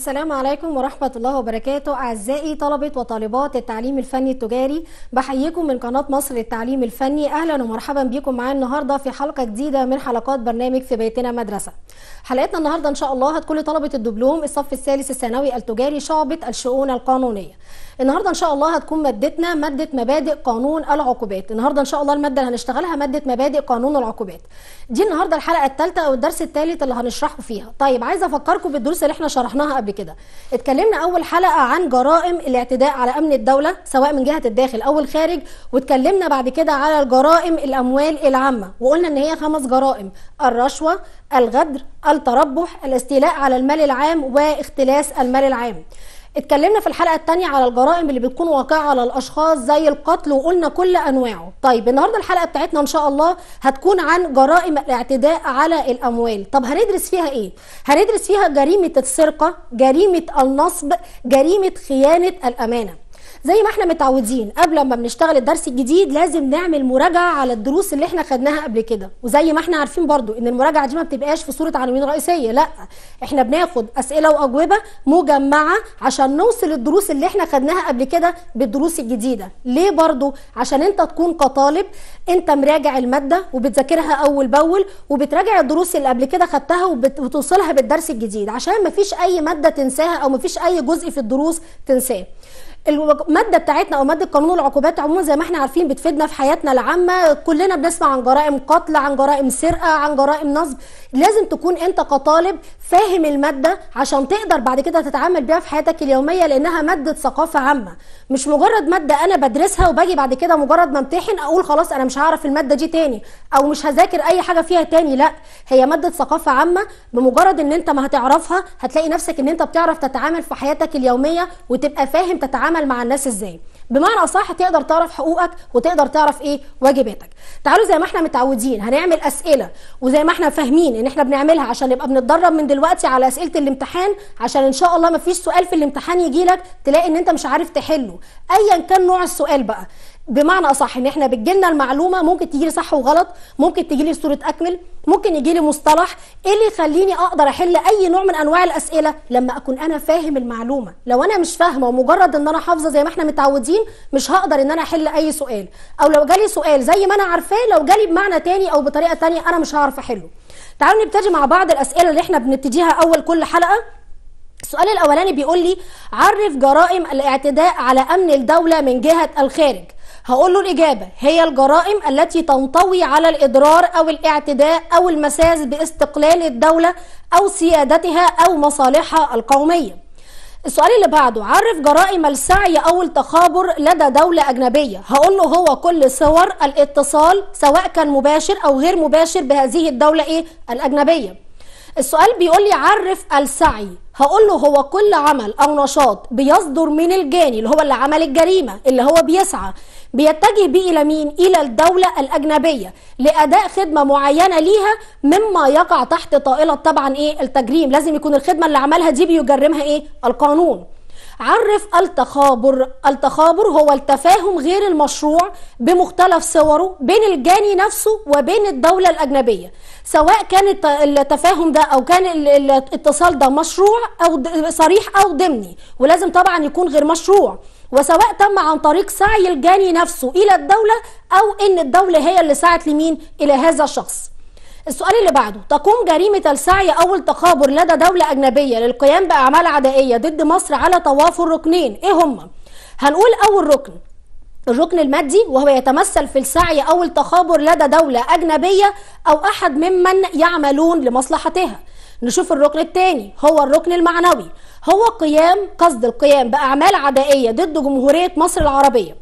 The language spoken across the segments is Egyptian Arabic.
السلام عليكم ورحمة الله وبركاته أعزائي طلبة وطالبات التعليم الفني التجاري بحييكم من قناة مصر للتعليم الفني أهلا ومرحبا بكم معانا النهاردة في حلقة جديدة من حلقات برنامج في بيتنا مدرسة حلقتنا النهاردة إن شاء الله هتكون لطلبة الدبلوم الصف الثالث الثانوي التجاري شعبة الشؤون القانونية النهارده ان شاء الله هتكون مادتنا ماده مبادئ قانون العقوبات النهارده ان شاء الله الماده اللي هنشتغلها ماده مبادئ قانون العقوبات دي النهارده الحلقه الثالثه او الدرس الثالث اللي هنشرحه فيها طيب عايزه افكركم بالدروس اللي احنا شرحناها قبل كده اتكلمنا اول حلقه عن جرائم الاعتداء على امن الدوله سواء من جهه الداخل او الخارج واتكلمنا بعد كده على الجرائم الاموال العامه وقلنا ان هي خمس جرائم الرشوه الغدر التربح الاستيلاء على المال العام واختلاس المال العام اتكلمنا في الحلقه الثانيه على الجرائم اللي بتكون واقعه على الاشخاص زي القتل وقلنا كل انواعه طيب النهارده الحلقه بتاعتنا ان شاء الله هتكون عن جرائم الاعتداء على الاموال طب هندرس فيها ايه هندرس فيها جريمه السرقه جريمه النصب جريمه خيانه الامانه زي ما احنا متعودين قبل ما بنشتغل الدرس الجديد لازم نعمل مراجعه على الدروس اللي احنا خدناها قبل كده وزي ما احنا عارفين برضو ان المراجعه دي ما بتبقاش في صوره عناوين رئيسيه لا احنا بناخد اسئله واجوبه مجمعه عشان نوصل الدروس اللي احنا خدناها قبل كده بالدروس الجديده ليه برضو عشان انت تكون كطالب انت مراجع الماده وبتذاكرها اول باول وبتراجع الدروس اللي قبل كده خدتها وبتوصلها بالدرس الجديد عشان ما فيش اي ماده تنساها او ما فيش اي جزء في الدروس تنساه الماده بتاعتنا او ماده قانون العقوبات عموما زي ما احنا عارفين بتفيدنا في حياتنا العامه كلنا بنسمع عن جرائم قتل عن جرائم سرقه عن جرائم نصب لازم تكون انت كطالب فاهم الماده عشان تقدر بعد كده تتعامل بيها في حياتك اليوميه لانها ماده ثقافه عامه مش مجرد ماده انا بدرسها وباجي بعد كده مجرد ما امتحن اقول خلاص انا مش هعرف الماده دي تاني او مش هذاكر اي حاجه فيها تاني لا هي ماده ثقافه عامه بمجرد ان انت ما هتعرفها هتلاقي نفسك ان انت بتعرف تتعامل في حياتك اليوميه وتبقى فاهم تتعامل مع الناس ازاي بمعنى اصح تقدر تعرف حقوقك وتقدر تعرف ايه واجباتك تعالوا زي ما احنا متعودين هنعمل اسئله وزي ما احنا فاهمين ان احنا بنعملها عشان نبقى بنتدرب من دلوقتي على اسئله الامتحان عشان ان شاء الله ما فيش سؤال في الامتحان يجي لك تلاقي ان انت مش عارف تحله ايا كان نوع السؤال بقى بمعنى اصح ان احنا بتجيلنا المعلومه ممكن تجي لي صح وغلط ممكن تجي لي صوره اكمل ممكن يجي لي مصطلح ايه اللي يخليني اقدر احل اي نوع من انواع الاسئله لما اكون انا فاهم المعلومه لو انا مش فاهمه ومجرد ان انا حافظه زي ما احنا متعودين مش هقدر ان انا احل اي سؤال او لو جالي سؤال زي ما انا عارفاه لو جالي بمعنى تاني او بطريقه تانية انا مش هعرف احله تعالوا نبتدي مع بعض الاسئله اللي احنا بنبتديها اول كل حلقه السؤال الاولاني بيقول لي عرف جرائم الاعتداء على امن الدوله من جهه الخارج هقول له الإجابة هي الجرائم التي تنطوي على الإضرار أو الاعتداء أو المساس باستقلال الدولة أو سيادتها أو مصالحها القومية السؤال اللي بعده عرف جرائم السعي أو التخابر لدى دولة أجنبية هقول له هو كل صور الاتصال سواء كان مباشر أو غير مباشر بهذه الدولة إيه الأجنبية السؤال بيقول لي عرف السعي هقول له هو كل عمل او نشاط بيصدر من الجاني اللي هو اللي عمل الجريمه اللي هو بيسعى بيتجه بيه الى مين الى الدوله الاجنبيه لاداء خدمه معينه ليها مما يقع تحت طائله طبعا ايه التجريم لازم يكون الخدمه اللي عملها دي بيجرمها ايه القانون عرف التخابر التخابر هو التفاهم غير المشروع بمختلف صوره بين الجاني نفسه وبين الدولة الأجنبية سواء كان التفاهم ده أو كان الاتصال ده مشروع أو صريح أو ضمني ولازم طبعا يكون غير مشروع وسواء تم عن طريق سعي الجاني نفسه إلى الدولة أو إن الدولة هي اللي سعت لمين إلى هذا الشخص السؤال اللي بعده تقوم جريمة السعي أو التخابر لدى دولة أجنبية للقيام بأعمال عدائية ضد مصر على توافر ركنين إيه هما؟ هنقول أول ركن الركن المادي وهو يتمثل في السعي أو التخابر لدى دولة أجنبية أو أحد ممن يعملون لمصلحتها نشوف الركن الثاني هو الركن المعنوي هو قيام قصد القيام بأعمال عدائية ضد جمهورية مصر العربية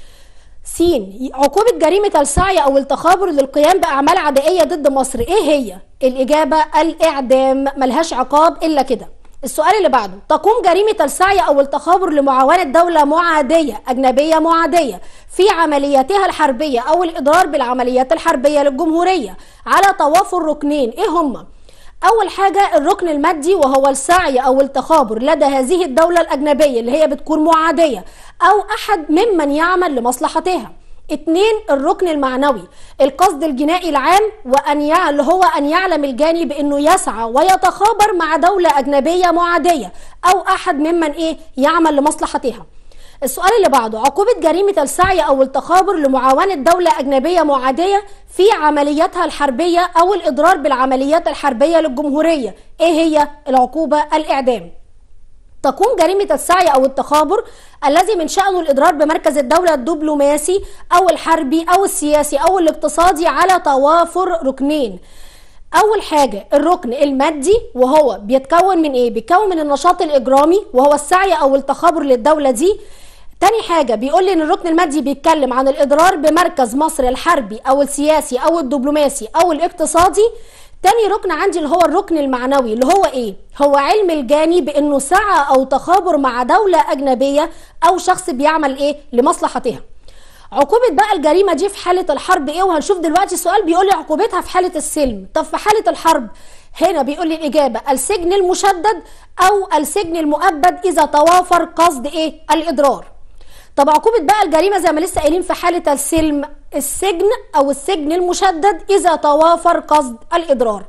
س عقوبة جريمة السعي أو التخابر للقيام بأعمال عدائية ضد مصر إيه هي؟ الإجابة الإعدام ملهاش عقاب إلا كده السؤال اللي بعده تقوم جريمة السعي أو التخابر لمعاونة دولة معادية أجنبية معادية في عملياتها الحربية أو الإضرار بالعمليات الحربية للجمهورية على توافر ركنين إيه هما؟ أول حاجة الركن المادي وهو السعي أو التخابر لدى هذه الدولة الأجنبية اللي هي بتكون معادية أو أحد ممن يعمل لمصلحتها اتنين الركن المعنوي القصد الجنائي العام وان يع... اللي هو ان يعلم الجاني بانه يسعى ويتخابر مع دولة اجنبية معادية او احد ممن ايه يعمل لمصلحتها السؤال اللي بعده عقوبة جريمة السعي أو التخابر لمعاونة دولة أجنبية معادية في عملياتها الحربية أو الإضرار بالعمليات الحربية للجمهورية إيه هي العقوبة الإعدام تكون جريمة السعي أو التخابر الذي من شأنه الإضرار بمركز الدولة الدبلوماسي أو الحربي أو السياسي أو الاقتصادي على توافر ركنين أول حاجة الركن المادي وهو بيتكون من إيه؟ بيتكون من النشاط الإجرامي وهو السعي أو التخابر للدولة دي تاني حاجة بيقول لي ان الركن المادي بيتكلم عن الاضرار بمركز مصر الحربي او السياسي او الدبلوماسي او الاقتصادي تاني ركن عندي اللي هو الركن المعنوي اللي هو ايه هو علم الجاني بانه سعى او تخابر مع دولة اجنبية او شخص بيعمل ايه لمصلحتها عقوبة بقى الجريمة دي في حالة الحرب ايه وهنشوف دلوقتي سؤال بيقول لي عقوبتها في حالة السلم طب في حالة الحرب هنا بيقول لي الإجابة السجن المشدد أو السجن المؤبد إذا توافر قصد إيه الإضرار طب عقوبة بقى الجريمة زي ما لسه قايلين في حالة السلم السجن أو السجن المشدد إذا توافر قصد الإضرار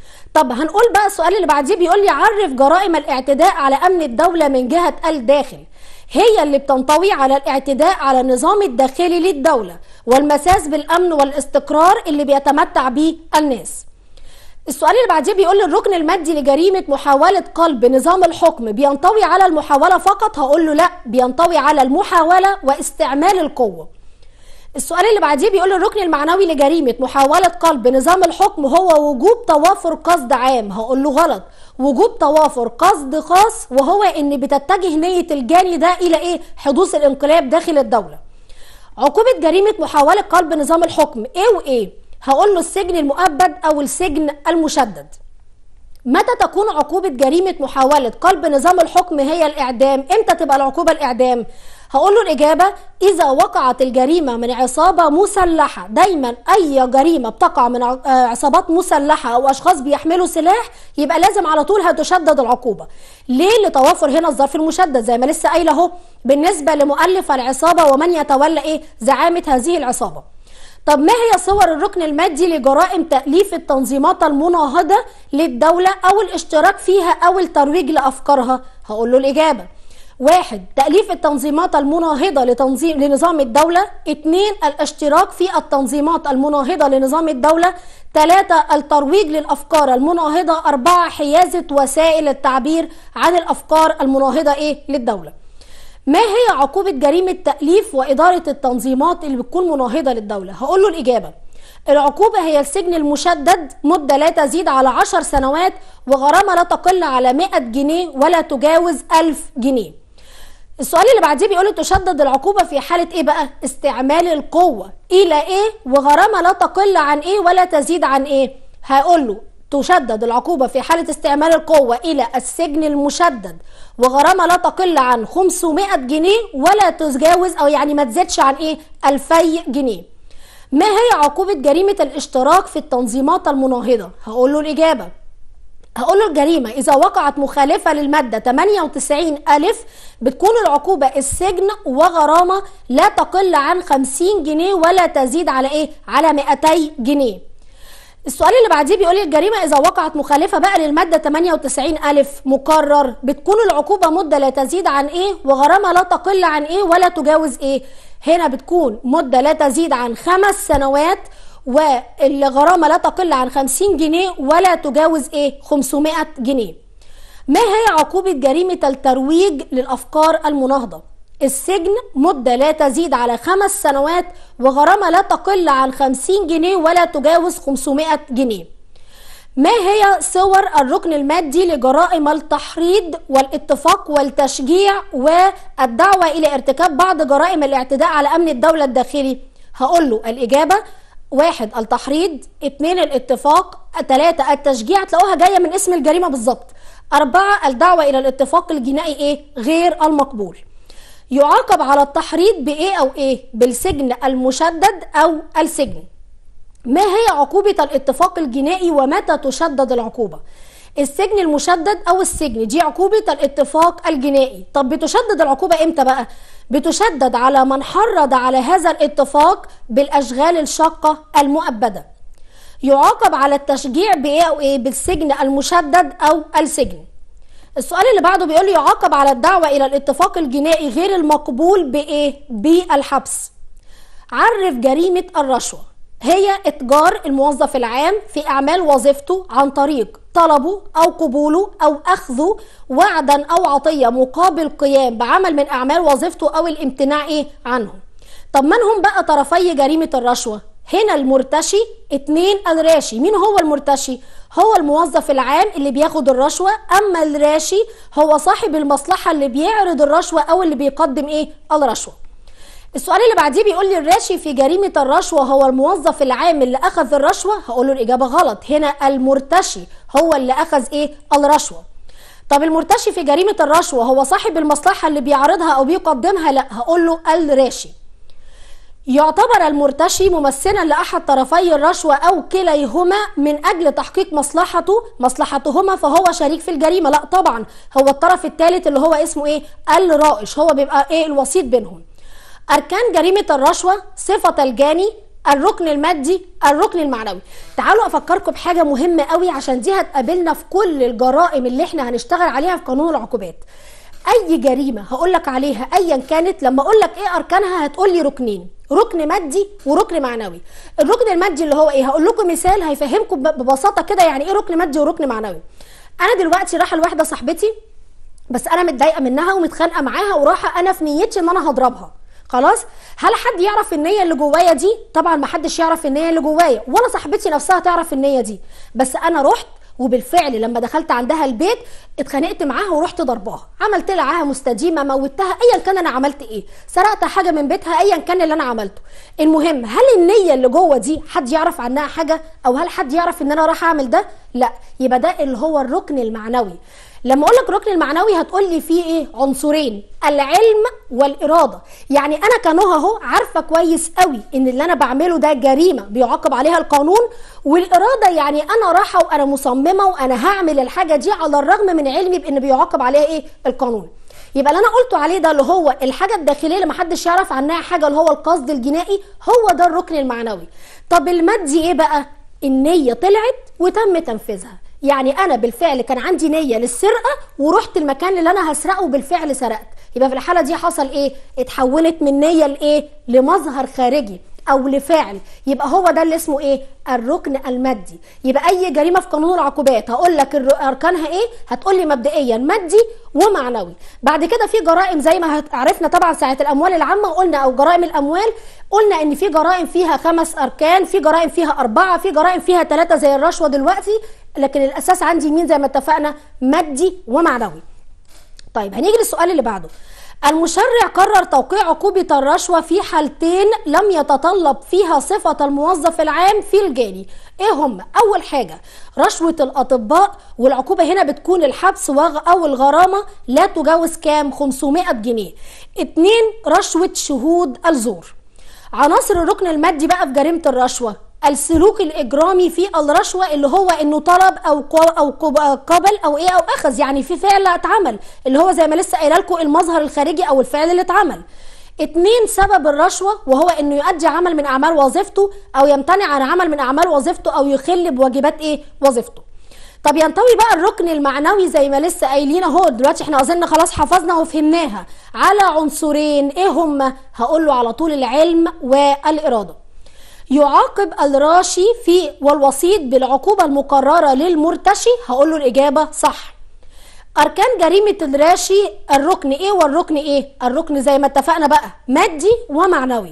طب هنقول بقى السؤال اللي بعديه بيقول لي عرف جرائم الاعتداء على أمن الدولة من جهة الداخل هي اللي بتنطوي على الاعتداء على النظام الداخلي للدولة والمساس بالأمن والاستقرار اللي بيتمتع به الناس السؤال اللي بعديه بيقول لي الركن المادي لجريمه محاوله قلب نظام الحكم بينطوي على المحاوله فقط هقول له لا بينطوي على المحاوله واستعمال القوه السؤال اللي بعديه بيقول لي الركن المعنوي لجريمه محاوله قلب نظام الحكم هو وجوب توافر قصد عام هقول له غلط وجوب توافر قصد خاص وهو ان بتتجه نيه الجاني ده الى ايه حدوث الانقلاب داخل الدوله عقوبه جريمه محاوله قلب نظام الحكم ايه وايه هقول له السجن المؤبد او السجن المشدد متى تكون عقوبة جريمة محاولة قلب نظام الحكم هي الإعدام؟ إمتى تبقى العقوبة الإعدام؟ هقول له الإجابة إذا وقعت الجريمة من عصابة مسلحة دايما أي جريمة بتقع من عصابات مسلحة أو أشخاص بيحملوا سلاح يبقى لازم على طول هتشدد العقوبة ليه لتوافر هنا الظرف المشدد زي ما لسه قايله أهو بالنسبة لمؤلف العصابة ومن يتولى إيه زعامة هذه العصابة طب ما هي صور الركن المادي لجرائم تأليف التنظيمات المناهضة للدولة أو الاشتراك فيها أو الترويج لأفكارها؟ هقول له الإجابة واحد تأليف التنظيمات المناهضة لتنظيم لنظام الدولة اثنين الاشتراك في التنظيمات المناهضة لنظام الدولة ثلاثة الترويج للأفكار المناهضة أربعة حيازة وسائل التعبير عن الأفكار المناهضة إيه للدولة ما هي عقوبة جريمة تأليف وإدارة التنظيمات اللي بتكون مناهضة للدولة؟ هقول له الإجابة العقوبة هي السجن المشدد مدة لا تزيد على عشر سنوات وغرامة لا تقل على 100 جنيه ولا تجاوز 1000 جنيه السؤال اللي بعديه بيقول تشدد العقوبة في حالة ايه بقى؟ استعمال القوة إلى ايه وغرامة لا تقل عن ايه ولا تزيد عن ايه؟ هقول له تشدد العقوبة في حالة استعمال القوة إلى السجن المشدد وغرامة لا تقل عن 500 جنيه ولا تتجاوز أو يعني ما تزيدش عن إيه 2000 جنيه ما هي عقوبة جريمة الاشتراك في التنظيمات المناهضة هقول له الإجابة هقول له الجريمة إذا وقعت مخالفة للمادة 98 ألف بتكون العقوبة السجن وغرامة لا تقل عن 50 جنيه ولا تزيد على إيه؟ على 200 جنيه السؤال اللي بعديه بيقول لي الجريمه اذا وقعت مخالفه بقى للماده 98 الف مكرر بتكون العقوبه مده لا تزيد عن ايه وغرامه لا تقل عن ايه ولا تجاوز ايه هنا بتكون مده لا تزيد عن خمس سنوات والغرامه لا تقل عن 50 جنيه ولا تجاوز ايه 500 جنيه ما هي عقوبه جريمه الترويج للافكار المناهضه السجن مدة لا تزيد على خمس سنوات وغرامة لا تقل عن 50 جنيه ولا تجاوز 500 جنيه ما هي صور الركن المادي لجرائم التحريض والاتفاق والتشجيع والدعوة إلى ارتكاب بعض جرائم الاعتداء على أمن الدولة الداخلي هقول له الإجابة واحد التحريض اتنين الاتفاق تلاتة التشجيع تلاقوها جاية من اسم الجريمة بالظبط أربعة الدعوة إلى الاتفاق الجنائي إيه غير المقبول يعاقب على التحريض بايه او ايه بالسجن المشدد او السجن ما هي عقوبة الاتفاق الجنائي ومتى تشدد العقوبة السجن المشدد او السجن دي عقوبه الاتفاق الجنائي طب بتشدد العقوبه امتى بقى بتشدد على من حرض على هذا الاتفاق بالاشغال الشاقه المؤبده يعاقب على التشجيع بايه او ايه بالسجن المشدد او السجن السؤال اللي بعده بيقول لي يعاقب على الدعوه الى الاتفاق الجنائي غير المقبول بايه بالحبس عرف جريمه الرشوه هي اتجار الموظف العام في اعمال وظيفته عن طريق طلبه او قبوله او اخذه وعدا او عطيه مقابل قيام بعمل من اعمال وظيفته او الامتناع ايه عنه طب من هم بقى طرفي جريمه الرشوه هنا المرتشي اتنين الراشي مين هو المرتشي هو الموظف العام اللي بياخد الرشوة اما الراشي هو صاحب المصلحة اللي بيعرض الرشوة او اللي بيقدم ايه الرشوة السؤال اللي بعديه بيقول لي الراشي في جريمة الرشوة هو الموظف العام اللي أخذ الرشوة هقول له الإجابة غلط هنا المرتشي هو اللي أخذ إيه الرشوة طب المرتشي في جريمة الرشوة هو صاحب المصلحة اللي بيعرضها أو بيقدمها لا هقول له الراشي يعتبر المرتشي ممثلا لأحد طرفي الرشوة أو كليهما من أجل تحقيق مصلحته مصلحتهما فهو شريك في الجريمة لا طبعا هو الطرف الثالث اللي هو اسمه إيه الرائش هو بيبقى إيه الوسيط بينهم أركان جريمة الرشوة صفة الجاني الركن المادي الركن المعنوي تعالوا افكركم بحاجه مهمه قوي عشان دي هتقابلنا في كل الجرائم اللي احنا هنشتغل عليها في قانون العقوبات اي جريمه هقول لك عليها ايا كانت لما اقول لك ايه اركانها هتقول لي ركنين ركن مادي وركن معنوي الركن المادي اللي هو ايه هقول لكم مثال هيفهمكم ببساطه كده يعني ايه ركن مادي وركن معنوي انا دلوقتي رايحه لواحده صاحبتي بس انا متضايقه منها ومتخانقه معاها ورايحه انا في نيتي ان انا هضربها خلاص هل حد يعرف النيه اللي جوايا دي طبعا ما حدش يعرف النيه اللي جوايا ولا صاحبتي نفسها تعرف النيه دي بس انا رحت وبالفعل لما دخلت عندها البيت اتخانقت معاها ورحت ضرباها عملت لها عاهه مستديمه موتها ايا كان انا عملت ايه سرقت حاجه من بيتها ايا كان اللي انا عملته المهم هل النيه اللي جوه دي حد يعرف عنها حاجه او هل حد يعرف ان انا راح اعمل ده لا يبقى ده اللي هو الركن المعنوي لما اقول لك الركن المعنوي هتقول لي فيه ايه عنصرين العلم والاراده يعني انا كنهى اهو عارفه كويس قوي ان اللي انا بعمله ده جريمه بيعاقب عليها القانون والاراده يعني انا رايحه وانا مصممه وانا هعمل الحاجه دي على الرغم من علمي بان بيعاقب عليها ايه القانون يبقى اللي انا قلته عليه ده اللي هو الحاجه الداخليه اللي محدش يعرف عنها حاجه اللي هو القصد الجنائي هو ده الركن المعنوي طب المادي ايه بقى النيه طلعت وتم تنفيذها يعني انا بالفعل كان عندي نيه للسرقه ورحت المكان اللي انا هسرقه وبالفعل سرقت يبقى في الحاله دي حصل ايه اتحولت من نيه لايه لمظهر خارجي او لفاعل يبقى هو ده اللي اسمه ايه الركن المادي يبقى اي جريمه في قانون العقوبات هقول لك اركانها ايه هتقول لي مبدئيا مادي ومعنوي بعد كده في جرائم زي ما عرفنا طبعا ساعه الاموال العامه قلنا او جرائم الاموال قلنا ان في جرائم فيها خمس اركان في جرائم فيها اربعه في جرائم فيها ثلاثه زي الرشوه دلوقتي لكن الاساس عندي مين زي ما اتفقنا مادي ومعنوي طيب هنيجي للسؤال اللي بعده المشرع قرر توقيع عقوبة الرشوة في حالتين لم يتطلب فيها صفة الموظف العام في الجاني ايه هم اول حاجة رشوة الاطباء والعقوبة هنا بتكون الحبس او الغرامة لا تجاوز كام 500 جنيه اتنين رشوة شهود الزور عناصر الركن المادي بقى في جريمة الرشوة السلوك الاجرامي في الرشوه اللي هو انه طلب او او قبل او ايه او اخذ يعني في فعل اتعمل اللي هو زي ما لسه قايله لكم المظهر الخارجي او الفعل اللي اتعمل اتنين سبب الرشوة وهو انه يؤدي عمل من اعمال وظيفته او يمتنع عن عمل من اعمال وظيفته او يخل بواجبات ايه وظيفته طب ينطوي بقى الركن المعنوي زي ما لسه قايلين اهو دلوقتي احنا اظن خلاص حفظنا وفهمناها على عنصرين ايه هما هقول له على طول العلم والاراده يعاقب الراشي في والوسيط بالعقوبة المقررة للمرتشي هقول له الإجابة صح أركان جريمة الراشي الركن إيه والركن إيه الركن زي ما اتفقنا بقى مادي ومعنوي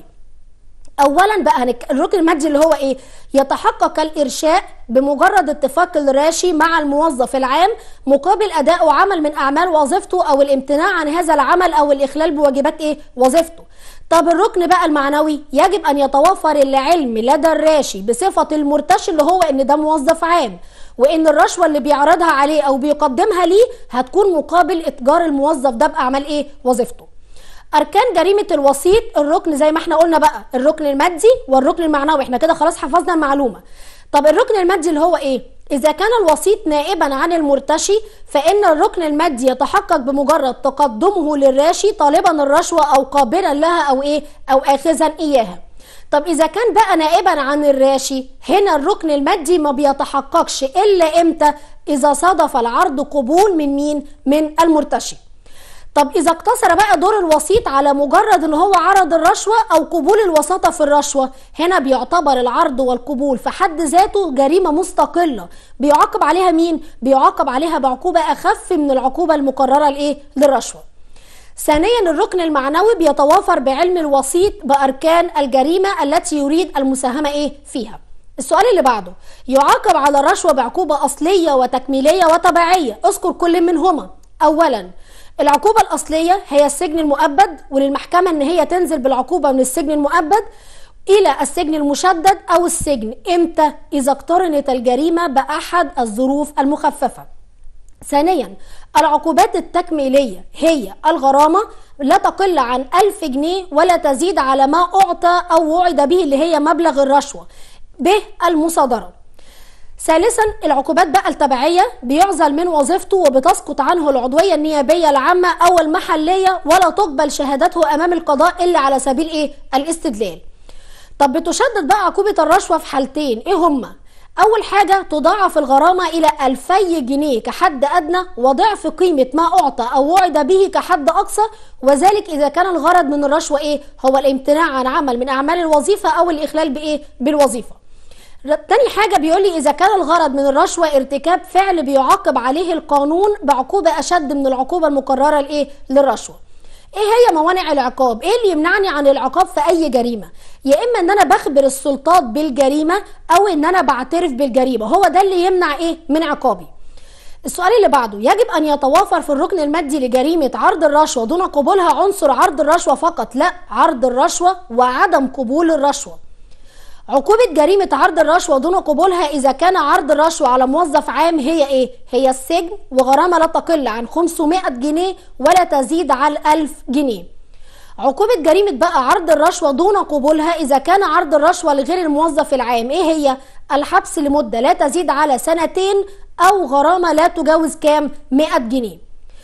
اولا بقى الركن المادي اللي هو ايه يتحقق الارشاء بمجرد اتفاق الراشي مع الموظف العام مقابل اداء عمل من اعمال وظيفته او الامتناع عن هذا العمل او الاخلال بواجبات ايه وظيفته طب الركن بقى المعنوي يجب ان يتوفر العلم لدى الراشي بصفه المرتشي اللي هو ان ده موظف عام وان الرشوه اللي بيعرضها عليه او بيقدمها ليه هتكون مقابل اتجار الموظف ده باعمال ايه وظيفته اركان جريمه الوسيط الركن زي ما احنا قلنا بقى الركن المادي والركن المعنوي احنا كده خلاص حفظنا المعلومه طب الركن المادي اللي هو ايه إذا كان الوسيط نائبا عن المرتشي فإن الركن المادي يتحقق بمجرد تقدمه للراشي طالبا الرشوة أو قابلا لها أو إيه أو آخذا إياها طب إذا كان بقى نائبا عن الراشي هنا الركن المادي ما بيتحققش إلا إمتى إذا صادف العرض قبول من مين من المرتشي طب إذا اقتصر بقى دور الوسيط على مجرد إن هو عرض الرشوة أو قبول الوساطة في الرشوة هنا بيعتبر العرض والقبول في حد ذاته جريمة مستقلة بيعاقب عليها مين؟ بيعاقب عليها بعقوبة أخف من العقوبة المقررة لإيه؟ للرشوة ثانيا الركن المعنوي بيتوافر بعلم الوسيط بأركان الجريمة التي يريد المساهمة إيه فيها السؤال اللي بعده يعاقب على الرشوة بعقوبة أصلية وتكميلية وطبيعية اذكر كل منهما أولا العقوبة الأصلية هي السجن المؤبد وللمحكمة إن هي تنزل بالعقوبة من السجن المؤبد إلى السجن المشدد أو السجن إمتى؟ إذا اقترنت الجريمة بأحد الظروف المخففة. ثانيا العقوبات التكميلية هي الغرامة لا تقل عن ألف جنيه ولا تزيد على ما أعطى أو وعد به اللي هي مبلغ الرشوة ب المصادرة ثالثا العقوبات بقى التبعية بيعزل من وظيفته وبتسقط عنه العضوية النيابية العامة أو المحلية ولا تقبل شهادته أمام القضاء إلا على سبيل إيه؟ الاستدلال طب بتشدد بقى عقوبة الرشوة في حالتين إيه هما؟ أول حاجة تضاعف الغرامة إلى 2000 جنيه كحد أدنى وضعف قيمة ما أعطى أو وعد به كحد أقصى وذلك إذا كان الغرض من الرشوة إيه؟ هو الامتناع عن عمل من أعمال الوظيفة أو الإخلال بإيه؟ بالوظيفة. تاني حاجة بيقول لي إذا كان الغرض من الرشوة ارتكاب فعل بيعاقب عليه القانون بعقوبة أشد من العقوبة المقررة لإيه؟ للرشوة. ايه هي موانع العقاب ايه اللي يمنعني عن العقاب في اي جريمه يا اما ان انا بخبر السلطات بالجريمه او ان انا بعترف بالجريمه هو ده اللي يمنع ايه من عقابي السؤال اللي بعده يجب ان يتوافر في الركن المادي لجريمه عرض الرشوه دون قبولها عنصر عرض الرشوه فقط لا عرض الرشوه وعدم قبول الرشوه عقوبة جريمة عرض الرشوة دون قبولها إذا كان عرض الرشوة على موظف عام هي إيه؟ هي السجن وغرامة لا تقل عن 500 جنيه ولا تزيد على 1000 جنيه. عقوبة جريمة بقى عرض الرشوة دون قبولها إذا كان عرض الرشوة لغير الموظف العام إيه هي؟ الحبس لمدة لا تزيد على سنتين أو غرامة لا تجاوز كام؟ 100 جنيه.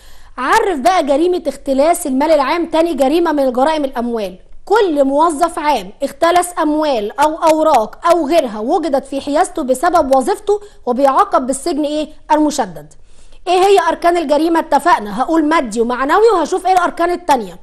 عرف بقى جريمة اختلاس المال العام تاني جريمة من جرائم الأموال كل موظف عام اختلس اموال او اوراق او غيرها وجدت في حيازته بسبب وظيفته وبيعاقب بالسجن ايه المشدد ايه هي اركان الجريمه اتفقنا هقول مادي ومعنوي وهشوف ايه الاركان التانية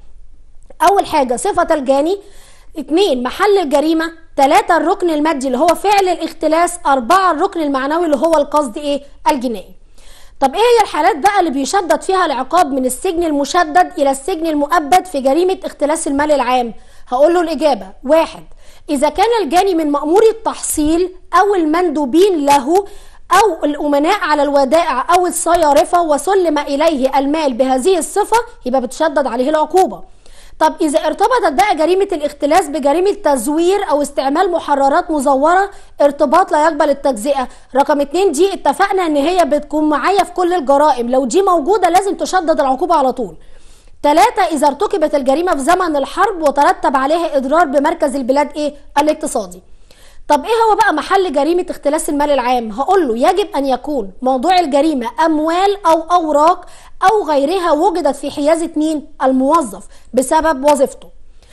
اول حاجه صفه الجاني اتنين محل الجريمه تلاتة الركن المادي اللي هو فعل الاختلاس أربعة الركن المعنوي اللي هو القصد ايه الجنائي طب ايه هي الحالات بقى اللي بيشدد فيها العقاب من السجن المشدد الى السجن المؤبد في جريمه اختلاس المال العام هقول له الاجابه واحد اذا كان الجاني من مامور التحصيل او المندوبين له او الامناء على الودائع او الصيارفه وسلم اليه المال بهذه الصفه يبقى بتشدد عليه العقوبه طب إذا ارتبطت بقى جريمة الاختلاس بجريمة تزوير أو استعمال محررات مزورة ارتباط لا يقبل التجزئة رقم اتنين دي اتفقنا إن هي بتكون معايا في كل الجرائم لو دي موجودة لازم تشدد العقوبة على طول ثلاثة إذا ارتكبت الجريمة في زمن الحرب وترتب عليها إضرار بمركز البلاد إيه؟ الاقتصادي. طب إيه هو بقى محل جريمة اختلاس المال العام؟ هقول له يجب أن يكون موضوع الجريمة أموال أو أوراق أو غيرها وجدت في حيازة مين؟ الموظف بسبب وظيفته.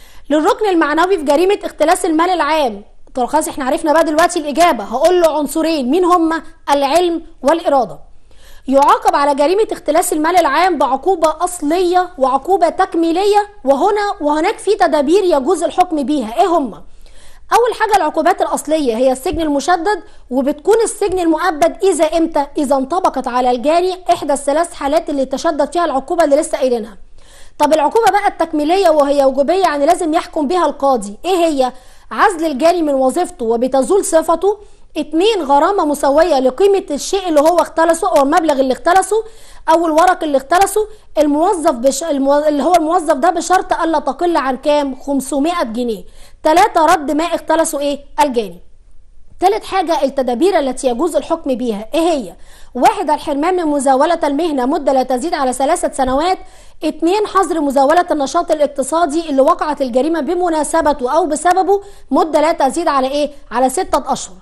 للركن المعنوي في جريمة اختلاس المال العام طب خلاص احنا عرفنا بقى دلوقتي الإجابة هقول له عنصرين مين هما؟ العلم والإرادة. يعاقب على جريمة اختلاس المال العام بعقوبة أصلية وعقوبة تكميلية وهنا وهناك في تدابير يجوز الحكم بيها إيه هما؟ أول حاجة العقوبات الأصلية هي السجن المشدد وبتكون السجن المؤبد إذا إمتى؟ إذا انطبقت على الجاني إحدى الثلاث حالات اللي تشدد فيها العقوبة اللي لسه قايلينها. طب العقوبة بقى التكميلية وهي وجوبية يعني لازم يحكم بها القاضي، إيه هي؟ عزل الجاني من وظيفته وبتزول صفته اتنين غرامة مساوية لقيمة الشيء اللي هو اختلسه أو المبلغ اللي اختلسه أو الورق اللي اختلسه الموظف بش... المو... اللي هو الموظف ده بشرط ألا تقل عن كام 500 جنيه تلاتة رد ما اختلسه إيه الجاني تالت حاجة التدابير التي يجوز الحكم بيها ايه هي؟ واحد الحرمان من مزاولة المهنة مدة لا تزيد على ثلاثة سنوات اتنين حظر مزاولة النشاط الاقتصادي اللي وقعت الجريمة بمناسبته أو بسببه مدة لا تزيد على ايه؟ على ستة أشهر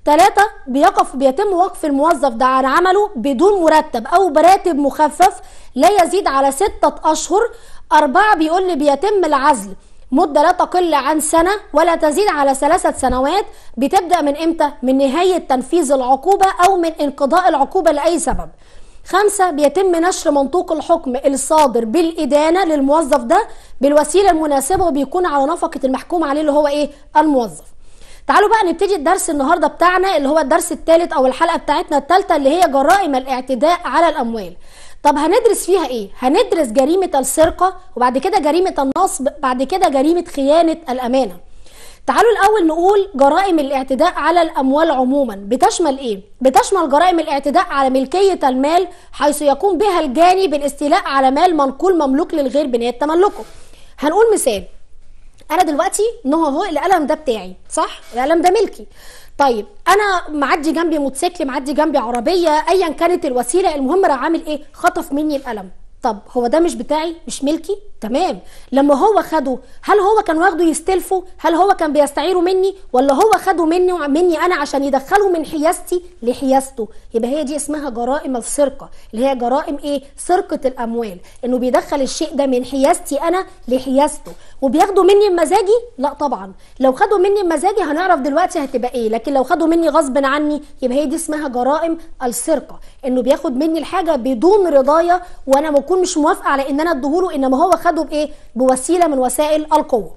ثلاثة بيقف بيتم وقف الموظف ده عن عمله بدون مرتب أو براتب مخفف لا يزيد على ستة أشهر أربعة بيقول لي بيتم العزل مدة لا تقل عن سنة ولا تزيد على ثلاثة سنوات بتبدأ من إمتى؟ من نهاية تنفيذ العقوبة أو من انقضاء العقوبة لأي سبب خمسة بيتم نشر منطوق الحكم الصادر بالإدانة للموظف ده بالوسيلة المناسبة وبيكون على نفقة المحكوم عليه اللي هو إيه؟ الموظف تعالوا بقى نبتدي الدرس النهارده بتاعنا اللي هو الدرس الثالث او الحلقه بتاعتنا الثالثه اللي هي جرائم الاعتداء على الاموال طب هندرس فيها ايه هندرس جريمه السرقه وبعد كده جريمه النصب بعد كده جريمه خيانه الامانه تعالوا الاول نقول جرائم الاعتداء على الاموال عموما بتشمل ايه بتشمل جرائم الاعتداء على ملكيه المال حيث يقوم بها الجاني بالاستيلاء على مال منقول مملوك للغير بنيه تملكه هنقول مثال انا دلوقتي نهى اهو القلم ده بتاعي صح القلم ده ملكي طيب انا معدي جنبي موتوسيكل معدي جنبي عربيه ايا كانت الوسيله المهم راح عامل ايه خطف مني القلم طب هو ده مش بتاعي مش ملكي تمام لما هو خده هل هو كان واخده يستلفه هل هو كان بيستعيره مني ولا هو خده مني مني انا عشان يدخله من حيازتي لحيازته يبقى هي دي اسمها جرائم السرقه اللي هي جرائم ايه سرقه الاموال انه بيدخل الشيء ده من حيازتي انا لحيازته وبياخده مني بمزاجي لا طبعا لو خدوا مني بمزاجي هنعرف دلوقتي هتبقى ايه لكن لو خدوا مني غصب عني يبقى هي دي اسمها جرائم السرقه انه بياخد مني الحاجه بدون رضايا وانا بكون مش موافقه على ان انا اديهوله انما هو خده بايه بوسيله من وسائل القوه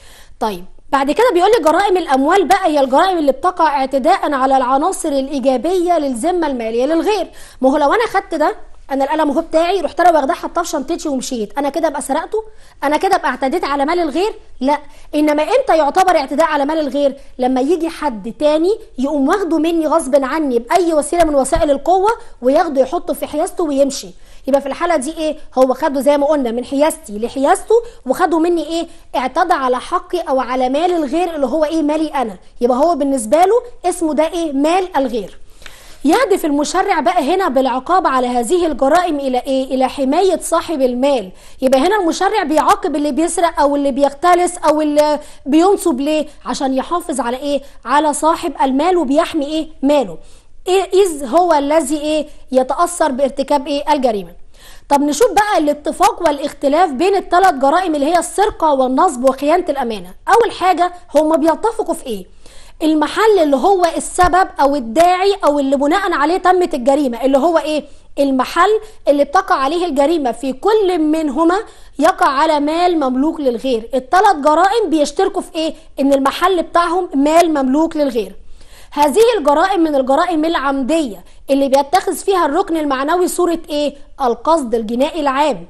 طيب بعد كده بيقول لي جرائم الاموال بقى هي الجرائم اللي بتقع اعتداء على العناصر الايجابيه للذمه الماليه للغير ما هو لو انا خدت ده انا القلم اهو بتاعي رحت انا واخداه حطاه في شنطتي ومشيت انا كده ابقى سرقته انا كده ابقى اعتديت على مال الغير لا انما امتى يعتبر اعتداء على مال الغير لما يجي حد تاني يقوم واخده مني غصب عني باي وسيله من وسائل القوه وياخده يحطه في حيازته ويمشي يبقى في الحاله دي ايه هو خده زي ما قلنا من حيازتي لحيازته وخده مني ايه اعتدى على حقي او على مال الغير اللي هو ايه مالي انا يبقى هو بالنسبه له اسمه ده ايه مال الغير يهدف المشرع بقى هنا بالعقاب على هذه الجرائم الى ايه الى حمايه صاحب المال يبقى هنا المشرع بيعاقب اللي بيسرق او اللي بيختلس او اللي بينصب ليه عشان يحافظ على ايه على صاحب المال وبيحمي ايه ماله إيه إذ هو الذي إيه يتأثر بارتكاب إيه الجريمة طب نشوف بقى الاتفاق والاختلاف بين الثلاث جرائم اللي هي السرقة والنصب وخيانة الأمانة أول حاجة هما بيتفقوا في إيه المحل اللي هو السبب او الداعي او اللي بناء عليه تمت الجريمه اللي هو ايه المحل اللي بتقع عليه الجريمه في كل منهما يقع على مال مملوك للغير الثلاث جرائم بيشتركوا في ايه ان المحل بتاعهم مال مملوك للغير هذه الجرائم من الجرائم العمديه اللي بيتخذ فيها الركن المعنوي صوره ايه القصد الجنائي العام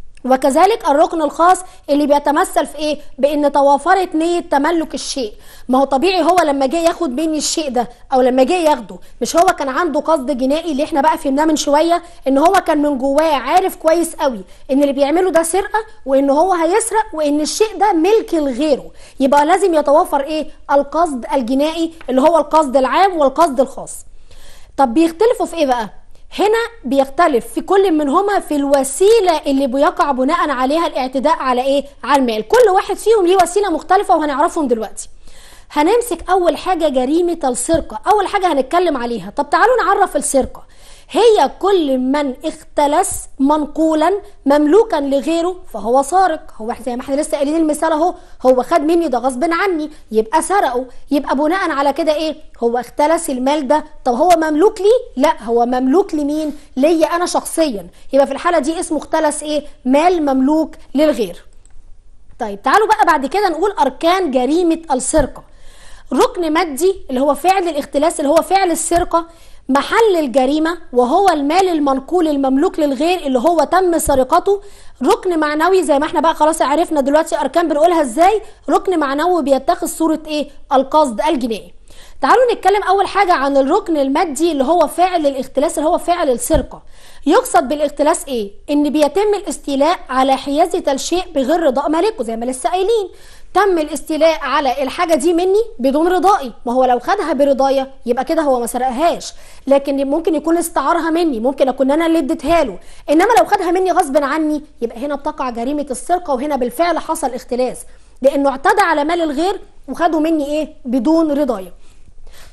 وكذلك الركن الخاص اللي بيتمثل في ايه بان توافرت نيه تملك الشيء ما هو طبيعي هو لما جه ياخد مني الشيء ده او لما جه ياخده مش هو كان عنده قصد جنائي اللي احنا بقى فهمناه من شويه ان هو كان من جواه عارف كويس قوي ان اللي بيعمله ده سرقه وان هو هيسرق وان الشيء ده ملك لغيره يبقى لازم يتوافر ايه القصد الجنائي اللي هو القصد العام والقصد الخاص طب بيختلفوا في ايه بقى هنا بيختلف في كل منهما في الوسيله اللي بيقع بناء عليها الاعتداء على ايه على المال كل واحد فيهم ليه وسيله مختلفه وهنعرفهم دلوقتي هنمسك اول حاجه جريمه السرقه اول حاجه هنتكلم عليها طب تعالوا نعرف السرقه هي كل من اختلس منقولا مملوكا لغيره فهو سارق هو زي ما احنا لسه قايلين المثال اهو هو خد مني ده غصب عني يبقى سرقه يبقى بناء على كده ايه هو اختلس المال ده طب هو مملوك لي لا هو مملوك لمين ليا انا شخصيا يبقى في الحاله دي اسمه اختلس ايه مال مملوك للغير طيب تعالوا بقى بعد كده نقول اركان جريمه السرقه ركن مادي اللي هو فعل الاختلاس اللي هو فعل السرقه محل الجريمة وهو المال المنقول المملوك للغير اللي هو تم سرقته ركن معنوي زي ما احنا بقى خلاص عرفنا دلوقتي اركان بنقولها ازاي ركن معنوي بيتخذ صورة ايه القصد الجنائي تعالوا نتكلم اول حاجة عن الركن المادي اللي هو فاعل الاختلاس اللي هو فاعل السرقة يقصد بالاختلاس ايه ان بيتم الاستيلاء على حيازة الشيء بغير رضاء مالكه زي ما لسه قايلين تم الاستيلاء على الحاجه دي مني بدون رضائي ما هو لو خدها برضايا يبقى كده هو ما سرقهاش لكن ممكن يكون استعارها مني ممكن اكون انا اللي اديتها له انما لو خدها مني غصب عني يبقى هنا بتقع جريمه السرقه وهنا بالفعل حصل اختلاس لانه اعتدى على مال الغير وخده مني ايه بدون رضايا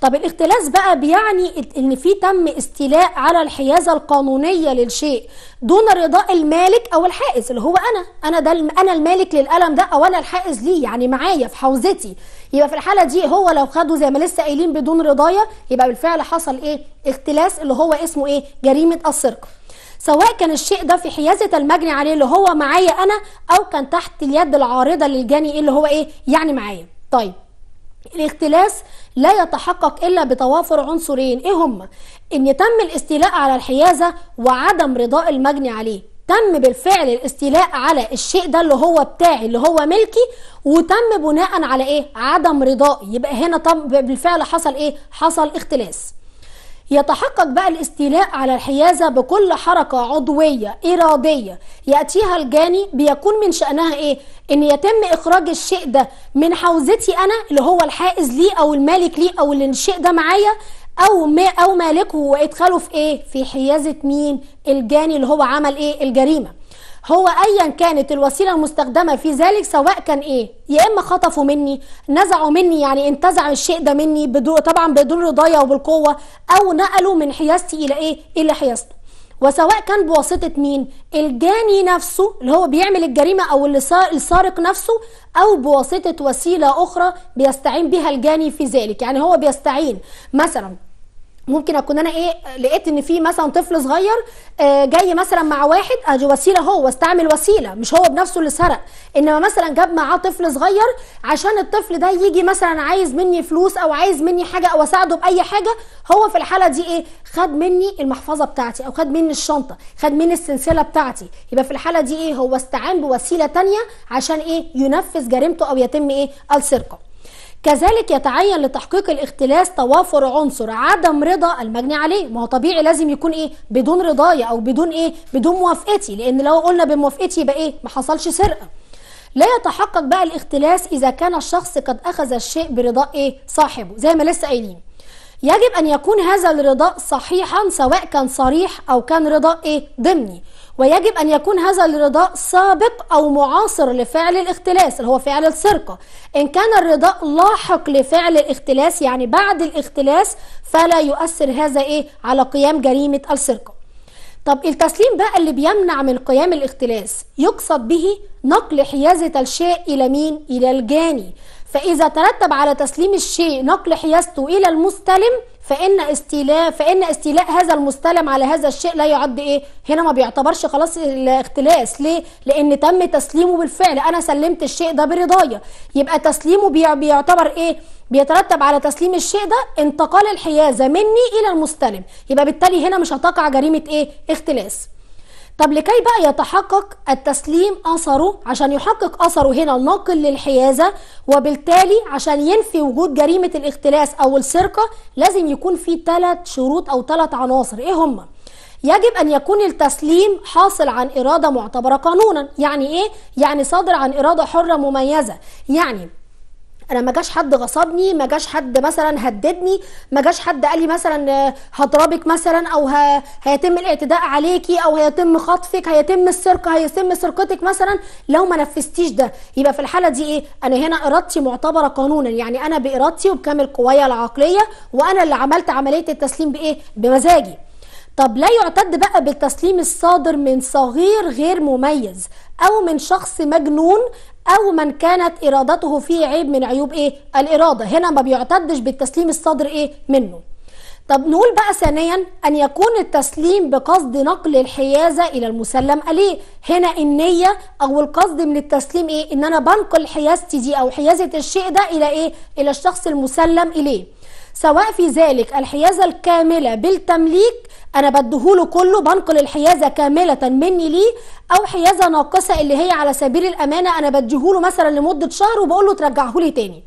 طب الاختلاس بقى بيعني ان في تم استيلاء على الحيازه القانونيه للشيء دون رضاء المالك او الحائز اللي هو انا انا ده انا المالك للقلم ده او انا الحائز ليه يعني معايا في حوزتي يبقى في الحاله دي هو لو خده زي ما لسه قايلين بدون رضايا يبقى بالفعل حصل ايه اختلاس اللي هو اسمه ايه جريمه السرقه سواء كان الشيء ده في حيازه المجني عليه اللي هو معايا انا او كان تحت اليد العارضه للجاني اللي هو ايه يعني معايا طيب الاختلاس لا يتحقق الا بتوافر عنصرين ايه هما ان تم الاستيلاء على الحيازه وعدم رضاء المجني عليه تم بالفعل الاستيلاء على الشيء ده اللي هو بتاعي اللي هو ملكي وتم بناء على ايه عدم رضائي يبقى هنا طب بالفعل حصل ايه حصل اختلاس يتحقق بقى الاستيلاء على الحيازة بكل حركة عضوية إرادية يأتيها الجاني بيكون من شأنها إيه؟ إن يتم إخراج الشيء ده من حوزتي أنا اللي هو الحائز ليه أو المالك ليه أو اللي الشيء ده معايا أو ما أو مالكه وإدخاله في إيه؟ في حيازة مين؟ الجاني اللي هو عمل إيه؟ الجريمة. هو ايا كانت الوسيله المستخدمه في ذلك سواء كان ايه يا اما خطفوا مني نزعوا مني يعني انتزعوا الشيء ده مني بدون طبعا بدون رضايا وبالقوه او نقلوا من حيازتي الى ايه الى حيازته وسواء كان بواسطة مين الجاني نفسه اللي هو بيعمل الجريمة أو اللي السارق نفسه أو بواسطة وسيلة أخرى بيستعين بها الجاني في ذلك يعني هو بيستعين مثلا ممكن اكون انا ايه لقيت ان في مثلا طفل صغير آه جاي مثلا مع واحد ادي وسيله هو واستعمل وسيله مش هو بنفسه اللي سرق انما مثلا جاب معاه طفل صغير عشان الطفل ده يجي مثلا عايز مني فلوس او عايز مني حاجه او اساعده باي حاجه هو في الحاله دي ايه خد مني المحفظه بتاعتي او خد مني الشنطه خد مني السلسله بتاعتي يبقى في الحاله دي ايه هو استعان بوسيله تانية عشان ايه ينفذ جريمته او يتم ايه السرقه كذلك يتعين لتحقيق الاختلاس توافر عنصر عدم رضا المجني عليه ما هو طبيعي لازم يكون ايه بدون رضايا او بدون ايه بدون موافقتي لان لو قلنا بموافقتي يبقى ايه ما حصلش سرقه لا يتحقق بقى الاختلاس اذا كان الشخص قد اخذ الشيء برضاء ايه صاحبه زي ما لسه قايلين يجب ان يكون هذا الرضاء صحيحا سواء كان صريح او كان رضاء ايه ضمني ويجب أن يكون هذا الرضاء سابق أو معاصر لفعل الاختلاس اللي هو فعل السرقة إن كان الرضاء لاحق لفعل الاختلاس يعني بعد الاختلاس فلا يؤثر هذا إيه على قيام جريمة السرقة طب التسليم بقى اللي بيمنع من قيام الاختلاس يقصد به نقل حيازة الشيء إلى مين؟ إلى الجاني فإذا ترتب على تسليم الشيء نقل حيازته إلى المستلم فإن استيلاء فإن استيلاء هذا المستلم على هذا الشيء لا يعد إيه؟ هنا ما بيعتبرش خلاص الاختلاس ليه؟ لأن تم تسليمه بالفعل أنا سلمت الشيء ده برضايا يبقى تسليمه بيعتبر إيه؟ بيترتب على تسليم الشيء ده انتقال الحيازة مني إلى المستلم يبقى بالتالي هنا مش هتقع جريمة إيه؟ اختلاس طب لكي بقى يتحقق التسليم اثره عشان يحقق اثره هنا الناقل للحيازه وبالتالي عشان ينفي وجود جريمه الاختلاس او السرقه لازم يكون في ثلاث شروط او ثلاث عناصر ايه هما يجب ان يكون التسليم حاصل عن اراده معتبره قانونا يعني ايه يعني صادر عن اراده حره مميزه يعني انا ما جاش حد غصبني ما جاش حد مثلا هددني ما جاش حد قال لي مثلا هضربك مثلا او ه... هيتم الاعتداء عليكي او هيتم خطفك هيتم السرقه هيتم سرقتك مثلا لو ما نفذتيش ده يبقى في الحاله دي ايه انا هنا ارادتي معتبره قانونا يعني انا بارادتي وبكامل قوايا العقليه وانا اللي عملت عمليه التسليم بايه بمزاجي طب لا يعتد بقى بالتسليم الصادر من صغير غير مميز او من شخص مجنون او من كانت ارادته فيه عيب من عيوب ايه الاراده هنا ما بيعتدش بالتسليم الصادر ايه منه طب نقول بقى ثانيا ان يكون التسليم بقصد نقل الحيازه الى المسلم اليه هنا النيه او القصد من التسليم ايه ان انا بنقل حيازتي دي او حيازه الشيء ده الى ايه الى الشخص المسلم اليه سواء في ذلك الحيازه الكامله بالتمليك انا بديهوله كله بنقل الحيازه كامله مني ليه او حيازه ناقصه اللي هي على سبيل الامانه انا بديهوله مثلا لمده شهر وبقول له ترجعهولي تاني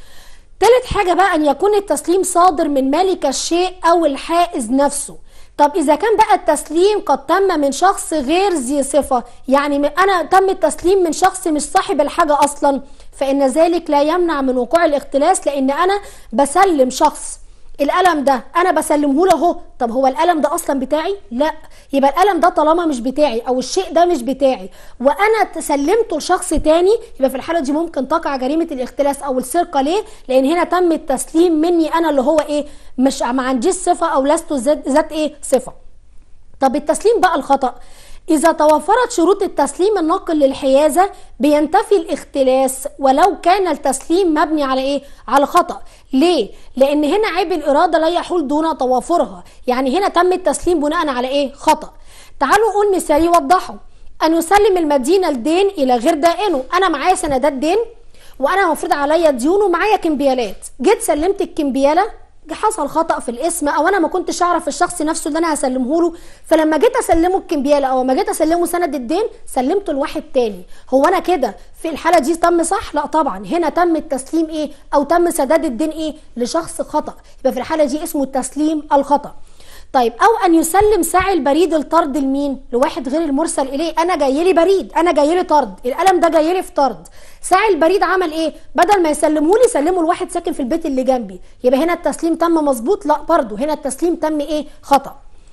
تالت حاجه بقى ان يكون التسليم صادر من مالك الشيء او الحائز نفسه طب اذا كان بقى التسليم قد تم من شخص غير ذي صفه يعني انا تم التسليم من شخص مش صاحب الحاجه اصلا فان ذلك لا يمنع من وقوع الاختلاس لان انا بسلم شخص القلم ده انا بسلمه له اهو طب هو القلم ده اصلا بتاعي لا يبقى القلم ده طالما مش بتاعي او الشيء ده مش بتاعي وانا سلمته لشخص تاني يبقى في الحاله دي ممكن تقع جريمه الاختلاس او السرقه ليه لان هنا تم التسليم مني انا اللي هو ايه مش ما عنديش صفه او لست ذات ذات ايه صفه طب التسليم بقى الخطأ إذا توفرت شروط التسليم الناقل للحيازة بينتفي الاختلاس ولو كان التسليم مبني على إيه؟ على خطأ ليه؟ لأن هنا عيب الإرادة لا يحول دون توافرها يعني هنا تم التسليم بناء على إيه؟ خطأ تعالوا نقول مثال يوضحه أن يسلم المدين الدين إلى غير دائنه أنا معايا سندات دين وأنا مفروض عليا ديون ومعايا كمبيالات جيت سلمت الكمبيالة حصل خطا في الاسم او انا ما كنتش اعرف الشخص نفسه اللي انا هسلمه له فلما جيت اسلمه الكمبياله او ما جيت اسلمه سند الدين سلمته لواحد تاني هو انا كده في الحاله دي تم صح لا طبعا هنا تم التسليم ايه او تم سداد الدين ايه لشخص خطا يبقى في الحاله دي اسمه التسليم الخطا طيب او ان يسلم ساعي البريد الطرد لمين لواحد غير المرسل اليه انا جاي لي بريد انا جاي لي طرد القلم ده جاي لي في طرد ساعي البريد عمل ايه بدل ما يسلمه لي سلمه لواحد ساكن في البيت اللي جنبي يبقى هنا التسليم تم مظبوط لا برضه هنا التسليم تم ايه خطا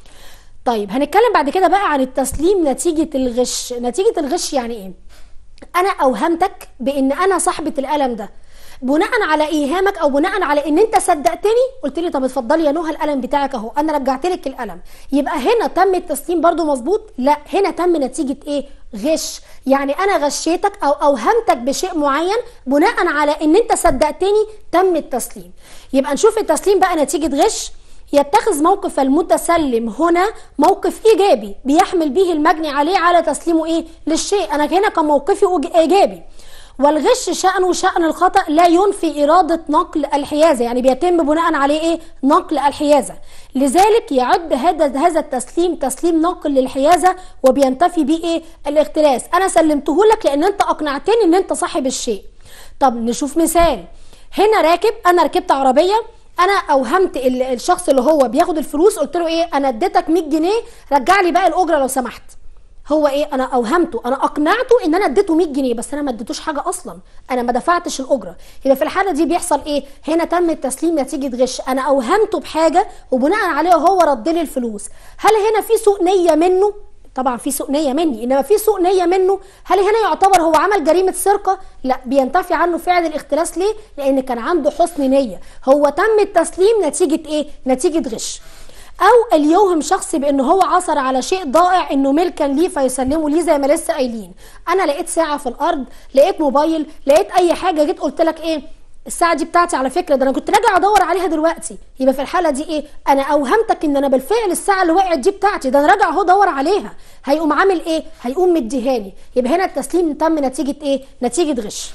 طيب هنتكلم بعد كده بقى عن التسليم نتيجه الغش نتيجه الغش يعني ايه انا اوهمتك بان انا صاحبه القلم ده بناء على ايهامك او بناء على ان انت صدقتني قلت لي طب اتفضلي يا نهى القلم بتاعك اهو انا رجعت لك القلم يبقى هنا تم التسليم برضو مظبوط لا هنا تم نتيجه ايه غش يعني انا غشيتك او اوهمتك بشيء معين بناء على ان انت صدقتني تم التسليم يبقى نشوف التسليم بقى نتيجه غش يتخذ موقف المتسلم هنا موقف ايجابي بيحمل به المجني عليه على تسليمه ايه للشيء انا هنا كان موقفي ايجابي والغش شأنه شأن الخطأ لا ينفي إرادة نقل الحيازة يعني بيتم بناء عليه إيه؟ نقل الحيازة لذلك يعد هذا هذا التسليم تسليم نقل للحيازة وبينتفي به إيه؟ الاختلاس أنا سلمته لك لأن أنت أقنعتني إن أنت صاحب الشيء طب نشوف مثال هنا راكب أنا ركبت عربية انا اوهمت الشخص اللي هو بياخد الفلوس قلت له ايه انا اديتك 100 جنيه رجع لي بقى الاجره لو سمحت هو ايه انا اوهمته انا اقنعته ان انا اديته 100 جنيه بس انا ما اديتوش حاجه اصلا انا ما دفعتش الاجره يبقى في الحاله دي بيحصل ايه هنا تم التسليم نتيجه غش انا اوهمته بحاجه وبناء عليه هو رد لي الفلوس هل هنا في سوء نيه منه طبعا في سوء نيه مني انما في سوء نيه منه هل هنا يعتبر هو عمل جريمه سرقه لا بينتفي عنه فعل الاختلاس ليه لان كان عنده حسن نيه هو تم التسليم نتيجه ايه نتيجه غش او اللي يوهم شخص بان هو عثر على شيء ضائع انه ملكا ليه فيسلمه ليه زي ما لسه قايلين انا لقيت ساعه في الارض لقيت موبايل لقيت اي حاجه جيت قلت لك ايه الساعه دي بتاعتي على فكره ده انا كنت راجع ادور عليها دلوقتي يبقى في الحاله دي ايه انا اوهمتك ان انا بالفعل الساعه اللي وقعت دي بتاعتي ده انا راجع اهو ادور عليها هيقوم عامل ايه هيقوم مديهاني يبقى هنا التسليم تم نتيجه ايه نتيجه غش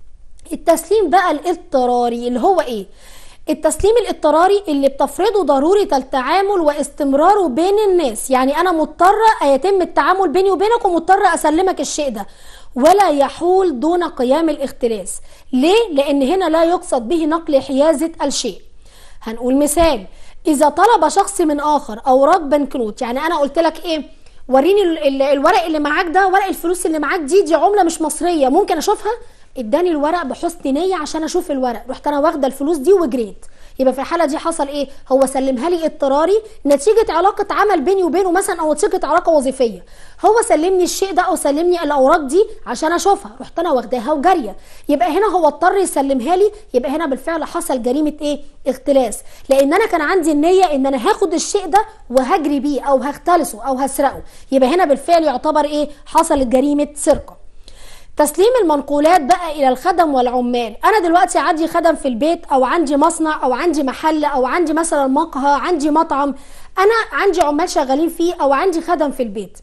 التسليم بقى الاضطراري اللي هو ايه التسليم الاضطراري اللي بتفرضه ضرورة التعامل واستمراره بين الناس يعني أنا مضطرة يتم التعامل بيني وبينك ومضطرة أسلمك الشيء ده ولا يحول دون قيام الاختلاس ليه؟ لأن هنا لا يقصد به نقل حيازة الشيء هنقول مثال إذا طلب شخص من آخر أوراق بنكنوت يعني أنا قلت لك إيه وريني الورق اللي معاك ده ورق الفلوس اللي معاك دي دي عملة مش مصرية ممكن أشوفها اداني الورق بحسن نيه عشان اشوف الورق رحت انا واخده الفلوس دي وجريت يبقى في الحاله دي حصل ايه هو سلمها لي اضطراري نتيجه علاقه عمل بيني وبينه مثلا او نتيجه علاقه وظيفيه هو سلمني الشيء ده او سلمني الاوراق دي عشان اشوفها رحت انا واخداها وجاريه يبقى هنا هو اضطر يسلمها لي يبقى هنا بالفعل حصل جريمه ايه اختلاس لان انا كان عندي النيه ان انا هاخد الشيء ده وهجري بيه او هختلسه او هسرقه يبقى هنا بالفعل يعتبر ايه حصلت جريمه سرقه تسليم المنقولات بقى الى الخدم والعمال انا دلوقتي عندي خدم في البيت او عندي مصنع او عندي محل او عندي مثلا مقهى عندي مطعم انا عندي عمال شغالين فيه او عندي خدم في البيت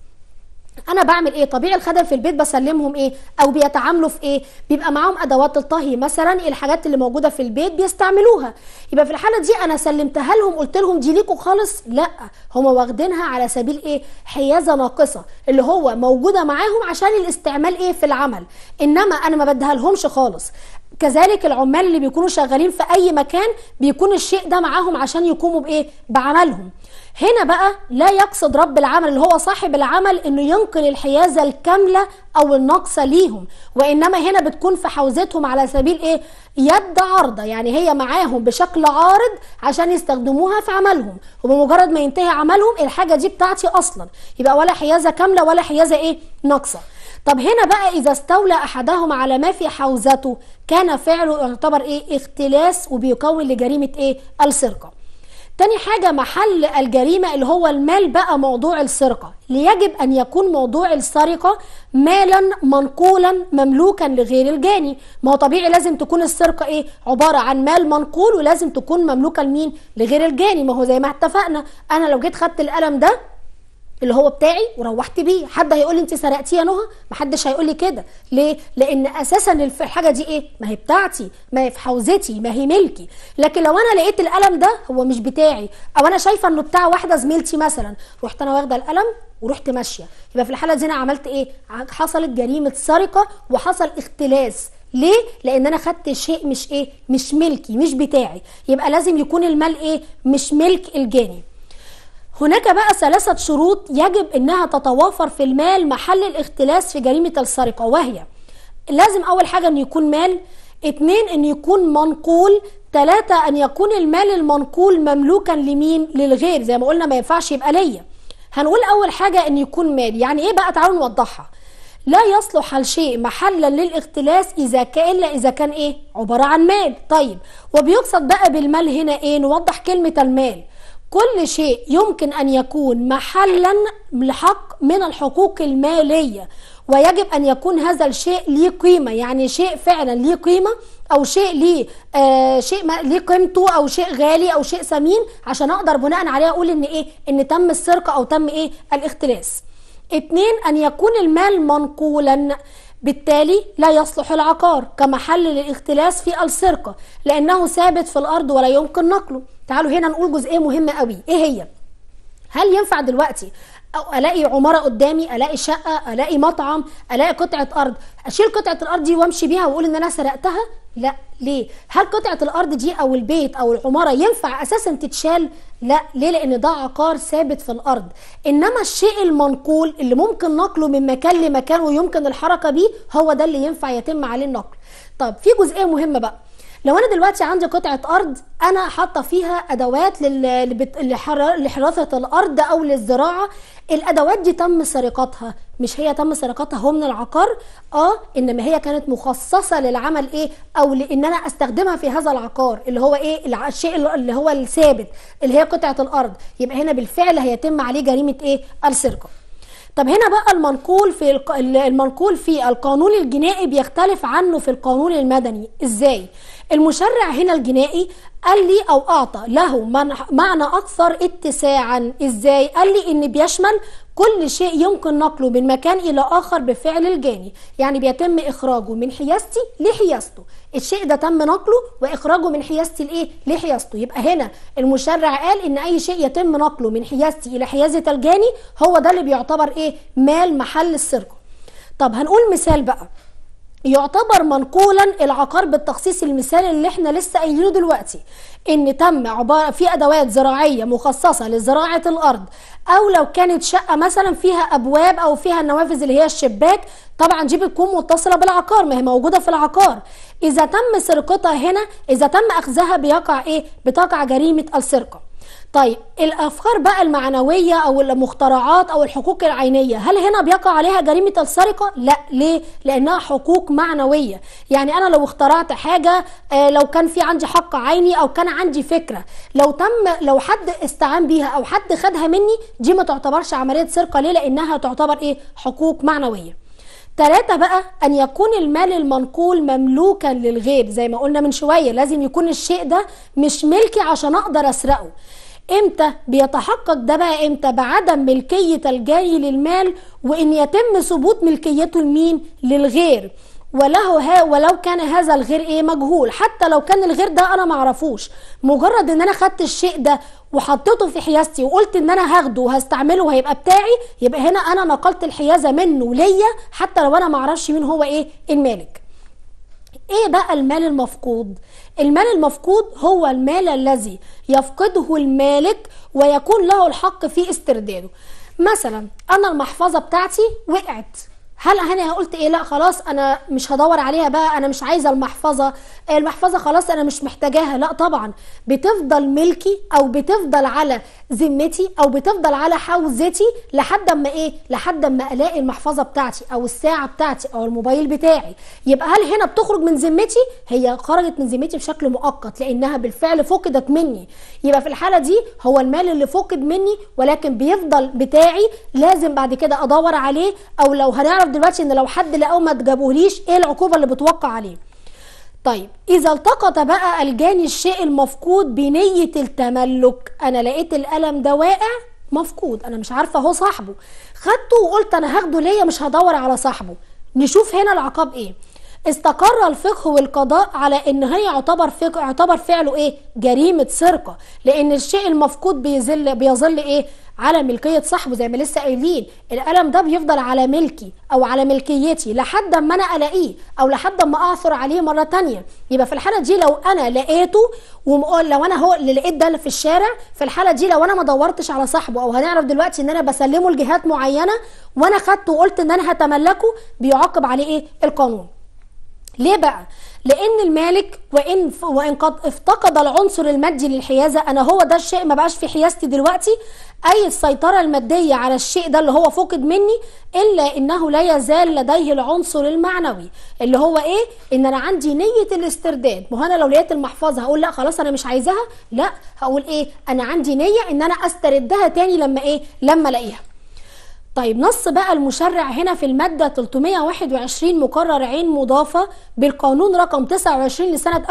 انا بعمل ايه طبيعي الخدم في البيت بسلمهم ايه او بيتعاملوا في ايه بيبقى معاهم ادوات الطهي مثلا الحاجات اللي موجوده في البيت بيستعملوها يبقى في الحاله دي انا سلمتها لهم قلت لهم دي ليكوا خالص لا هم واخدينها على سبيل ايه حيازه ناقصه اللي هو موجوده معاهم عشان الاستعمال ايه في العمل انما انا ما بديها لهمش خالص كذلك العمال اللي بيكونوا شغالين في اي مكان بيكون الشيء ده معاهم عشان يقوموا بايه بعملهم هنا بقى لا يقصد رب العمل اللي هو صاحب العمل انه ينقل الحيازه الكامله او الناقصه ليهم وانما هنا بتكون في حوزتهم على سبيل ايه يد عارضه يعني هي معاهم بشكل عارض عشان يستخدموها في عملهم وبمجرد ما ينتهي عملهم الحاجه دي بتاعتي اصلا يبقى ولا حيازه كامله ولا حيازه ايه ناقصه طب هنا بقى اذا استولى احدهم على ما في حوزته كان فعله يعتبر ايه اختلاس وبيكون لجريمه ايه السرقه تاني حاجة محل الجريمة اللي هو المال بقى موضوع السرقة ليجب أن يكون موضوع السرقة مالا منقولا مملوكا لغير الجاني ما هو طبيعي لازم تكون السرقة إيه عبارة عن مال منقول ولازم تكون مملوكة لمين لغير الجاني ما هو زي ما اتفقنا أنا لو جيت خدت القلم ده اللي هو بتاعي وروحت بيه حد هيقول لي انت سرقتيه يا نهى محدش هيقول لي كده ليه لان اساسا الحاجه دي ايه ما هي بتاعتي ما هي في حوزتي ما هي ملكي لكن لو انا لقيت القلم ده هو مش بتاعي او انا شايفه انه بتاع واحده زميلتي مثلا رحت انا واخده القلم ورحت ماشيه يبقى في الحاله دي انا عملت ايه حصلت جريمه سرقه وحصل اختلاس ليه لان انا خدت شيء مش ايه مش ملكي مش بتاعي يبقى لازم يكون المال ايه مش ملك الجاني هناك بقى ثلاثة شروط يجب انها تتوافر في المال محل الاختلاس في جريمة السرقة وهي لازم اول حاجة ان يكون مال اتنين ان يكون منقول تلاتة ان يكون المال المنقول مملوكا لمين للغير زي ما قلنا ما ينفعش يبقى ليا هنقول اول حاجة ان يكون مال يعني ايه بقى تعالوا نوضحها لا يصلح الشيء محلا للاختلاس اذا كان الا اذا كان ايه عبارة عن مال طيب وبيقصد بقى بالمال هنا ايه نوضح كلمة المال كل شيء يمكن ان يكون محلا لحق من الحقوق الماليه ويجب ان يكون هذا الشيء ليه قيمه يعني شيء فعلا ليه قيمه او شيء ليه آه شيء ليه قيمته او شيء غالي او شيء ثمين عشان اقدر بناء عليه اقول ان ايه ان تم السرقه او تم ايه الاختلاس اتنين ان يكون المال منقولا بالتالي لا يصلح العقار كمحل للاختلاس في السرقة لأنه ثابت في الأرض ولا يمكن نقله تعالوا هنا نقول جزئية مهمة قوي إيه هي؟ هل ينفع دلوقتي أو الاقي عماره قدامي الاقي شقه الاقي مطعم الاقي قطعه ارض اشيل قطعه الارض دي وامشي بيها واقول ان انا سرقتها لا ليه هل قطعه الارض دي او البيت او العماره ينفع اساسا تتشال لا ليه لان ده عقار ثابت في الارض انما الشيء المنقول اللي ممكن نقله من مكان لمكان ويمكن الحركه بيه هو ده اللي ينفع يتم عليه النقل طب في جزئيه مهمه بقى لو انا دلوقتي عندي قطعه ارض انا حاطه فيها ادوات لحراثه الارض او للزراعه الادوات دي تم سرقتها مش هي تم سرقتها هو من العقار اه انما هي كانت مخصصه للعمل ايه او لان انا استخدمها في هذا العقار اللي هو ايه الشيء اللي هو الثابت اللي هي قطعه الارض يبقى هنا بالفعل هيتم عليه جريمه ايه السرقه طب هنا بقى المنقول في المنقول في القانون الجنائي بيختلف عنه في القانون المدني ازاي المشرع هنا الجنائي قال لي او اعطى له معنى اكثر اتساعا ازاي قال لي ان بيشمل كل شيء يمكن نقله من مكان الى اخر بفعل الجاني يعني بيتم اخراجه من حيازتي لحيازته الشيء ده تم نقله واخراجه من حيازتي لايه لحيازته يبقى هنا المشرع قال ان اي شيء يتم نقله من حيازتي الى حيازه الجاني هو ده اللي بيعتبر ايه مال محل السرقه طب هنقول مثال بقى يعتبر منقولا العقار بالتخصيص المثالي اللي احنا لسه قايلينه دلوقتي ان تم عباره في ادوات زراعيه مخصصه لزراعه الارض او لو كانت شقه مثلا فيها ابواب او فيها النوافذ اللي هي الشباك طبعا دي بتكون متصله بالعقار ما هي موجوده في العقار اذا تم سرقتها هنا اذا تم اخذها بيقع ايه بتقع جريمه السرقه طيب الافكار بقى المعنويه او المخترعات او الحقوق العينيه هل هنا بيقع عليها جريمه السرقه لا ليه لانها حقوق معنويه يعني انا لو اخترعت حاجه آه لو كان في عندي حق عيني او كان عندي فكره لو تم لو حد استعان بيها او حد خدها مني دي ما تعتبرش عمليه سرقه ليه لانها تعتبر ايه حقوق معنويه ثلاثة بقى أن يكون المال المنقول مملوكا للغير زي ما قلنا من شوية لازم يكون الشيء ده مش ملكي عشان أقدر أسرقه امتى بيتحقق ده بقى امتى بعدم ملكية الجاي للمال وان يتم ثبوت ملكيته لمين للغير وله ها ولو كان هذا الغير ايه مجهول حتى لو كان الغير ده انا معرفوش مجرد ان انا خدت الشيء ده وحطيته في حيازتي وقلت ان انا هاخده وهستعمله وهيبقى بتاعي يبقى هنا انا نقلت الحيازه منه ليا حتى لو انا معرفش مين هو ايه المالك ايه بقى المال المفقود المال المفقود هو المال الذي يفقده المالك ويكون له الحق في استرداده مثلا انا المحفظه بتاعتي وقعت هل انا قلت ايه لا خلاص انا مش هدور عليها بقى انا مش عايزه المحفظه المحفظه خلاص انا مش محتاجاها لا طبعا بتفضل ملكي او بتفضل على ذمتي او بتفضل على حوزتي لحد اما ايه لحد اما الاقي المحفظه بتاعتي او الساعه بتاعتي او الموبايل بتاعي يبقى هل هنا بتخرج من ذمتي هي خرجت من ذمتي بشكل مؤقت لانها بالفعل فقدت مني يبقى في الحاله دي هو المال اللي فقد مني ولكن بيفضل بتاعي لازم بعد كده ادور عليه او لو هنعرف دلوقتي ان لو حد لقاه ما تجابوهليش ايه العقوبه اللي بتوقع عليه طيب إذا التقط بقى الجاني الشيء المفقود بنية التملك أنا لقيت القلم ده واقع مفقود أنا مش عارفة هو صاحبه خدته وقلت أنا هاخده ليا مش هدور على صاحبه نشوف هنا العقاب إيه استقر الفقه والقضاء على ان هي يعتبر فقه يعتبر فعله ايه جريمه سرقه لان الشيء المفقود بيظل بيظل ايه على ملكيه صاحبه زي ما لسه قايلين القلم ده بيفضل على ملكي او على ملكيتي لحد ما انا الاقيه او لحد ما اعثر عليه مره تانية يبقى في الحاله دي لو انا لقيته ولو انا هو اللي لقيت ده في الشارع في الحاله دي لو انا ما دورتش على صاحبه او هنعرف دلوقتي ان انا بسلمه لجهات معينه وانا خدته وقلت ان انا هتملكه بيعاقب عليه ايه القانون ليه بقى لان المالك وان وان قد افتقد العنصر المادي للحيازه انا هو ده الشيء ما بقاش في حيازتي دلوقتي اي السيطره الماديه على الشيء ده اللي هو فقد مني الا انه لا يزال لديه العنصر المعنوي اللي هو ايه ان انا عندي نيه الاسترداد ما انا لو لقيت المحفظه هقول لا خلاص انا مش عايزاها لا هقول ايه انا عندي نيه ان انا استردها تاني لما ايه لما الاقيها طيب نص بقى المشرع هنا في المادة 321 مقرر عين مضافة بالقانون رقم 29 لسنة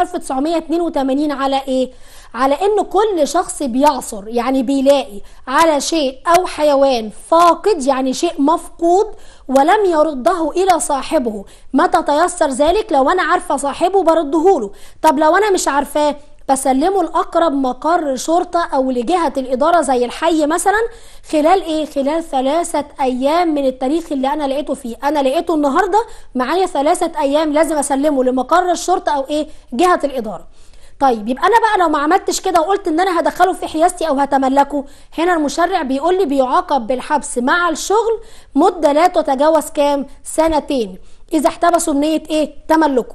1982 على ايه؟ على ان كل شخص بيعثر يعني بيلاقي على شيء او حيوان فاقد يعني شيء مفقود ولم يرده الى صاحبه متى تيسر ذلك لو انا عارفه صاحبه برده له طب لو انا مش عارفاه بسلمه لاقرب مقر شرطه او لجهه الاداره زي الحي مثلا خلال ايه خلال ثلاثه ايام من التاريخ اللي انا لقيته فيه انا لقيته النهارده معايا ثلاثه ايام لازم اسلمه لمقر الشرطه او ايه جهه الاداره طيب يبقى انا بقى لو ما عملتش كده وقلت ان انا هدخله في حيازتي او هتملكه هنا المشرع بيقول لي بيعاقب بالحبس مع الشغل مده لا تتجاوز كام سنتين اذا احتبسوا بنيه ايه تملكه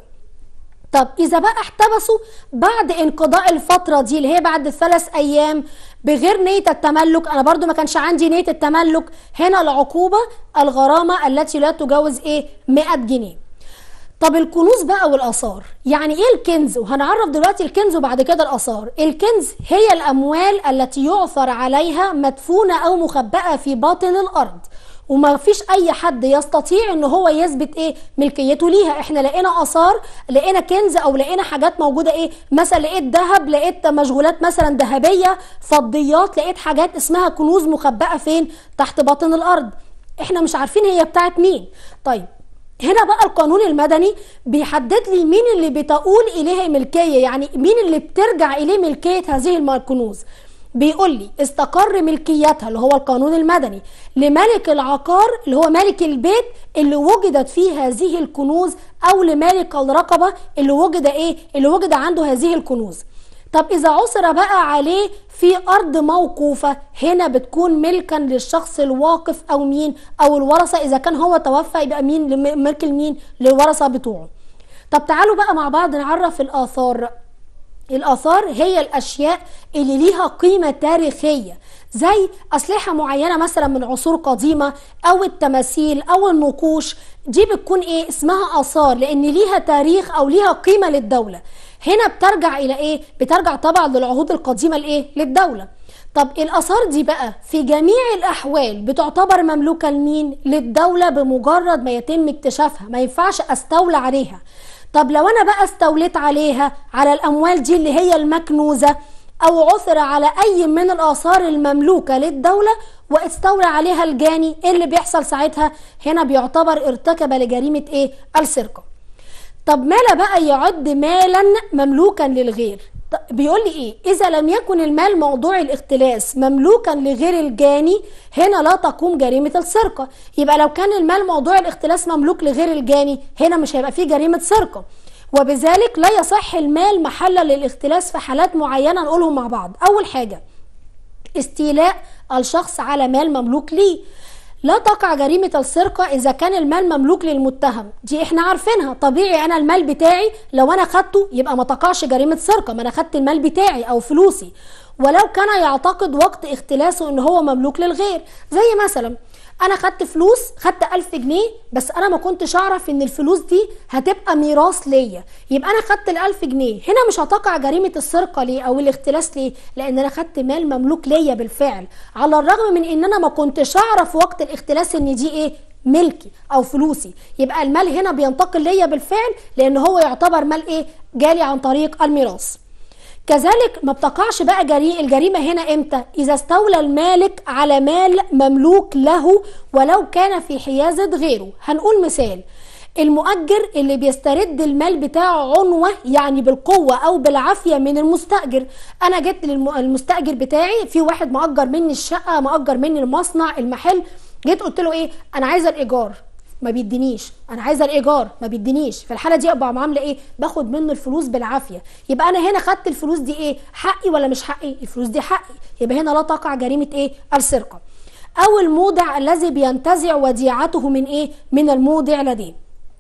طب اذا بقى احتبسوا بعد انقضاء الفتره دي اللي هي بعد الثلاث ايام بغير نيه التملك انا برضو ما كانش عندي نيه التملك هنا العقوبه الغرامه التي لا تجاوز ايه 100 جنيه طب الكنوز بقى والاثار يعني ايه الكنز وهنعرف دلوقتي الكنز وبعد كده الاثار الكنز هي الاموال التي يعثر عليها مدفونه او مخبأه في باطن الارض وما فيش اي حد يستطيع ان هو يثبت ايه ملكيته ليها احنا لقينا اثار لقينا كنز او لقينا حاجات موجوده ايه مثلا لقيت ذهب لقيت مشغولات مثلا ذهبيه فضيات لقيت حاجات اسمها كنوز مخبأه فين تحت باطن الارض احنا مش عارفين هي بتاعت مين طيب هنا بقى القانون المدني بيحدد لي مين اللي بتقول اليه ملكيه يعني مين اللي بترجع اليه ملكيه هذه الكنوز بيقول لي استقر ملكيتها اللي هو القانون المدني لملك العقار اللي هو مالك البيت اللي وجدت فيه هذه الكنوز او لمالك الرقبه اللي وجد ايه اللي وجد عنده هذه الكنوز طب اذا عثر بقى عليه في ارض موقوفه هنا بتكون ملكا للشخص الواقف او مين او الورثه اذا كان هو توفى يبقى مين ملك لمين للورثه بتوعه طب تعالوا بقى مع بعض نعرف الاثار الآثار هي الأشياء اللي ليها قيمة تاريخية زي أسلحة معينة مثلا من عصور قديمة أو التماثيل أو النقوش دي بتكون إيه اسمها آثار لأن ليها تاريخ أو ليها قيمة للدولة هنا بترجع إلى إيه بترجع طبعا للعهود القديمة لإيه للدولة طب الآثار دي بقى في جميع الأحوال بتعتبر مملوكة لمين للدولة بمجرد ما يتم اكتشافها ما ينفعش أستولى عليها طب لو انا بقى استوليت عليها على الاموال دي اللي هي المكنوزه او عثر على اي من الاثار المملوكه للدوله واستولى عليها الجاني ايه اللي بيحصل ساعتها هنا بيعتبر ارتكب لجريمه ايه السرقه طب مالا بقى يعد مالا مملوكا للغير بيقول لي ايه اذا لم يكن المال موضوع الاختلاس مملوكا لغير الجاني هنا لا تقوم جريمه السرقه يبقى لو كان المال موضوع الاختلاس مملوك لغير الجاني هنا مش هيبقى فيه جريمه سرقه وبذلك لا يصح المال محلا للاختلاس في حالات معينه نقولهم مع بعض اول حاجه استيلاء الشخص على مال مملوك ليه لا تقع جريمة السرقة إذا كان المال مملوك للمتهم دي إحنا عارفينها طبيعي أنا المال بتاعي لو أنا خدته يبقى ما تقعش جريمة سرقة ما أنا خدت المال بتاعي أو فلوسي ولو كان يعتقد وقت اختلاسه إن هو مملوك للغير زي مثلا انا خدت فلوس خدت ألف جنيه بس انا ما كنتش اعرف ان الفلوس دي هتبقى ميراث ليا يبقى انا خدت الألف جنيه هنا مش هتقع جريمة السرقة ليه او الاختلاس ليه لان انا خدت مال مملوك ليا بالفعل على الرغم من ان انا ما كنتش اعرف وقت الاختلاس ان دي ايه ملكي او فلوسي يبقى المال هنا بينتقل ليا بالفعل لان هو يعتبر مال ايه جالي عن طريق الميراث كذلك ما بتقعش بقى جري الجريمة هنا امتى إذا استولى المالك على مال مملوك له ولو كان في حيازة غيره هنقول مثال المؤجر اللي بيسترد المال بتاعه عنوة يعني بالقوة أو بالعافية من المستأجر أنا جيت للمستأجر بتاعي في واحد مأجر مني الشقة مأجر مني المصنع المحل جيت قلت له إيه أنا عايزة الإيجار ما بيدينيش انا عايزه الايجار ما بيدينيش في الحاله دي ابقى عامله ايه باخد منه الفلوس بالعافيه يبقى انا هنا خدت الفلوس دي ايه حقي ولا مش حقي الفلوس دي حقي يبقى هنا لا تقع جريمه ايه السرقه او المودع الذي بينتزع وديعته من ايه من المودع لديه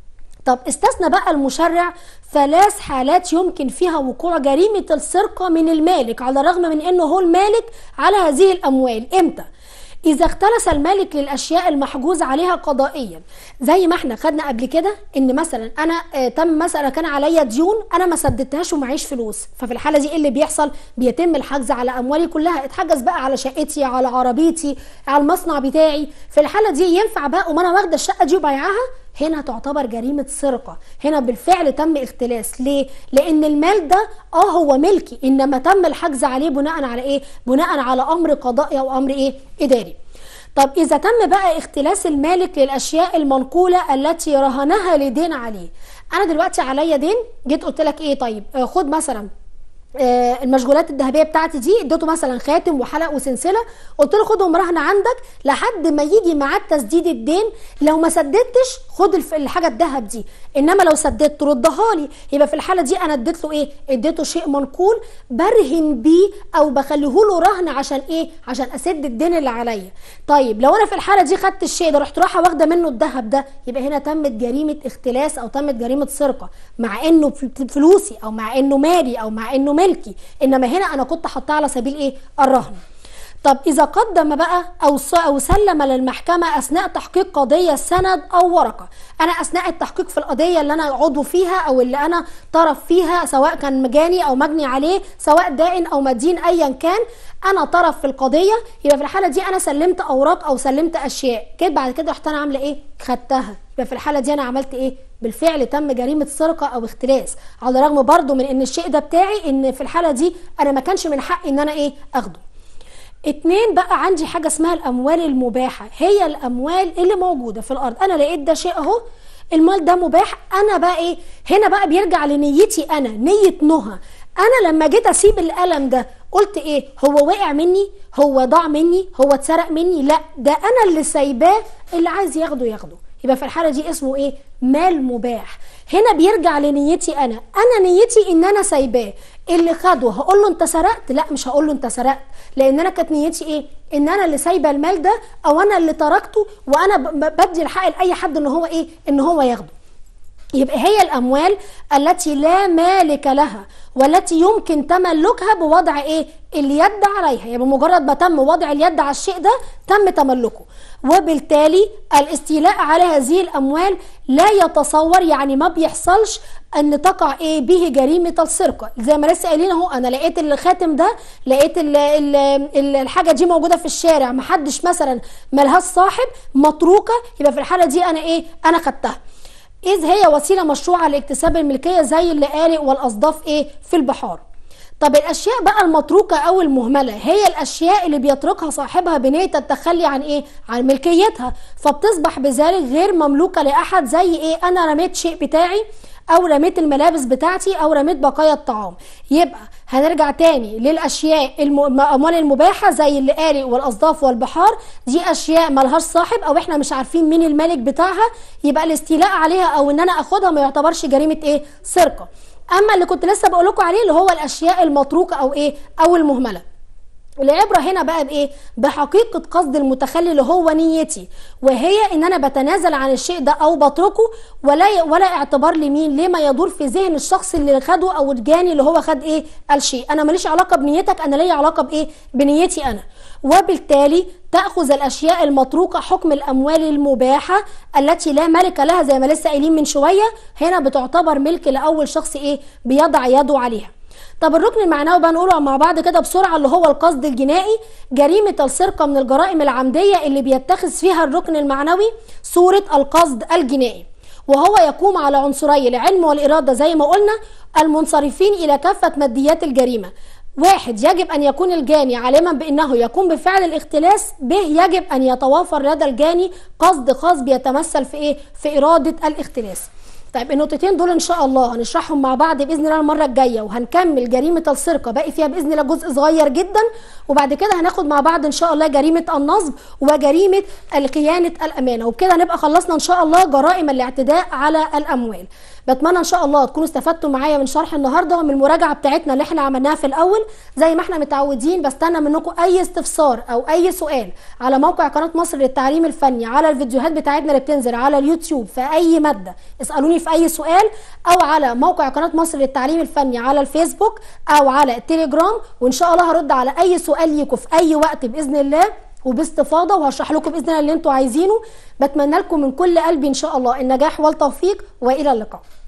طب استثنى بقى المشرع ثلاث حالات يمكن فيها وقوع جريمة السرقة من المالك على الرغم من انه هو المالك على هذه الاموال امتى إذا اختلس المالك للأشياء المحجوز عليها قضائيا زي ما احنا خدنا قبل كده إن مثلا أنا آه تم مثلا كان عليا ديون أنا ما سددتهاش ومعيش فلوس ففي الحالة دي إيه اللي بيحصل بيتم الحجز على أموالي كلها اتحجز بقى على شقتي على عربيتي على المصنع بتاعي في الحالة دي ينفع بقى وما أنا واخدة الشقة دي وبايعاها هنا تعتبر جريمة سرقة هنا بالفعل تم اختلاس ليه؟ لأن المال ده اه هو ملكي إنما تم الحجز عليه بناء على إيه؟ بناء على أمر قضائي أو أمر إيه؟ إداري طب إذا تم بقى اختلاس المالك للأشياء المنقولة التي رهنها لدين عليه أنا دلوقتي عليا دين جيت قلت لك إيه طيب آه خد مثلا آه المشغولات الذهبيه بتاعتي دي اديته مثلا خاتم وحلق وسلسله قلت له خدهم رهن عندك لحد ما يجي ميعاد تسديد الدين لو ما سددتش خد الحاجه الذهب دي انما لو سددت ردها لي يبقى في الحاله دي انا اديت له ايه اديته شيء منقول برهن بيه او بخليه له رهن عشان ايه عشان اسد الدين اللي عليا طيب لو انا في الحاله دي خدت الشيء ده رحت رايحه واخده منه الذهب ده يبقى هنا تمت جريمه اختلاس او تمت جريمه سرقه مع انه فلوسي او مع انه مالي او مع انه ملكي انما هنا انا كنت حاطاه على سبيل ايه الرهن طب إذا قدم بقى أو أو سلم للمحكمة أثناء تحقيق قضية سند أو ورقة، أنا أثناء التحقيق في القضية اللي أنا عضو فيها أو اللي أنا طرف فيها سواء كان مجاني أو مجني عليه، سواء دائن أو مدين أيا كان، أنا طرف في القضية يبقى في الحالة دي أنا سلمت أوراق أو سلمت أشياء، جيت بعد كده رحت أنا عاملة إيه؟ خدتها، يبقى في الحالة دي أنا عملت إيه؟ بالفعل تم جريمة سرقة أو اختلاس، على الرغم برضو من إن الشيء ده بتاعي إن في الحالة دي أنا ما كانش من حقي إن أنا إيه؟ أخده. اتنين بقى عندي حاجة اسمها الأموال المباحة هي الأموال اللي موجودة في الأرض أنا لقيت ده شيء أهو المال ده مباح أنا بقى إيه هنا بقى بيرجع لنيتي أنا نية نهى أنا لما جيت أسيب القلم ده قلت إيه هو وقع مني هو ضاع مني هو اتسرق مني لا ده أنا اللي سايباه اللي عايز ياخده ياخده يبقى في الحالة دي اسمه إيه مال مباح هنا بيرجع لنيتي انا انا نيتي ان انا سايباه اللي خده هقول له انت سرقت لا مش هقول له انت سرقت لان انا كانت نيتي ايه ان انا اللي سايبه المال ده او انا اللي تركته وانا بدي الحق لاي حد ان هو ايه ان هو ياخده يبقى هي الاموال التي لا مالك لها والتي يمكن تملكها بوضع ايه اليد عليها يعني بمجرد ما تم وضع اليد على الشيء ده تم تملكه وبالتالي الاستيلاء على هذه الاموال لا يتصور يعني ما بيحصلش ان تقع ايه به جريمه السرقه زي ما لسه قايلين اهو انا لقيت الخاتم ده لقيت ال ال ال الحاجه دي موجوده في الشارع محدش مثلا ملهاش صاحب متروكه يبقى في الحاله دي انا ايه انا خدتها إذ هي وسيلة مشروعة لاكتساب الملكية زي اللقالق والأصداف إيه في البحار طب الاشياء بقى المتروكه او المهمله هي الاشياء اللي بيتركها صاحبها بنيه التخلي عن ايه عن ملكيتها فبتصبح بذلك غير مملوكه لاحد زي ايه انا رميت شيء بتاعي او رميت الملابس بتاعتي او رميت بقايا الطعام يبقى هنرجع تاني للاشياء الاموال المباحه زي اللآلئ والاصداف والبحار دي اشياء ملهاش صاحب او احنا مش عارفين مين الملك بتاعها يبقى الاستيلاء عليها او ان انا اخدها ما يعتبرش جريمه ايه سرقه اما اللي كنت لسه بقول لكم عليه اللي هو الاشياء المتروكه او ايه او المهمله العبره هنا بقى بايه بحقيقه قصد المتخلي اللي هو نيتي وهي ان انا بتنازل عن الشيء ده او بتركه ولا ولا اعتبار لمين لما يدور في ذهن الشخص اللي خده او الجاني اللي هو خد ايه الشيء انا ماليش علاقه بنيتك انا ليا علاقه بايه بنيتي انا وبالتالي تاخذ الاشياء المتروكه حكم الاموال المباحه التي لا ملك لها زي ما لسه قايلين من شويه هنا بتعتبر ملك لاول شخص ايه بيضع يده عليها طب الركن المعنوي بقى نقوله مع بعض كده بسرعه اللي هو القصد الجنائي جريمه السرقه من الجرائم العمديه اللي بيتخذ فيها الركن المعنوي صوره القصد الجنائي وهو يقوم على عنصري العلم والاراده زي ما قلنا المنصرفين الى كافه ماديات الجريمه واحد يجب أن يكون الجاني عالما بأنه يقوم بفعل الاختلاس به يجب أن يتوافر لدى الجاني قصد خاص بيتمثل في إيه؟ في إرادة الاختلاس طيب النقطتين دول ان شاء الله هنشرحهم مع بعض باذن الله المره الجايه وهنكمل جريمه السرقه باقي فيها باذن الله جزء صغير جدا وبعد كده هناخد مع بعض ان شاء الله جريمه النصب وجريمه خيانه الامانه وبكده نبقى خلصنا ان شاء الله جرائم الاعتداء على الاموال بتمنى ان شاء الله تكونوا استفدتوا معايا من شرح النهارده ومن المراجعه بتاعتنا اللي احنا عملناها في الاول زي ما احنا متعودين بستنى منكم اي استفسار او اي سؤال على موقع قناه مصر للتعليم الفني على الفيديوهات بتاعتنا اللي بتنزل على اليوتيوب في اي ماده اسالوني في اي سؤال او على موقع قناه مصر للتعليم الفني على الفيسبوك او على التليجرام وان شاء الله هرد على اي سؤال ليكم في اي وقت باذن الله وباستفاضه وهشرح لكم باذن الله اللي انتوا عايزينه بتمنى لكم من كل قلبي ان شاء الله النجاح والتوفيق والى اللقاء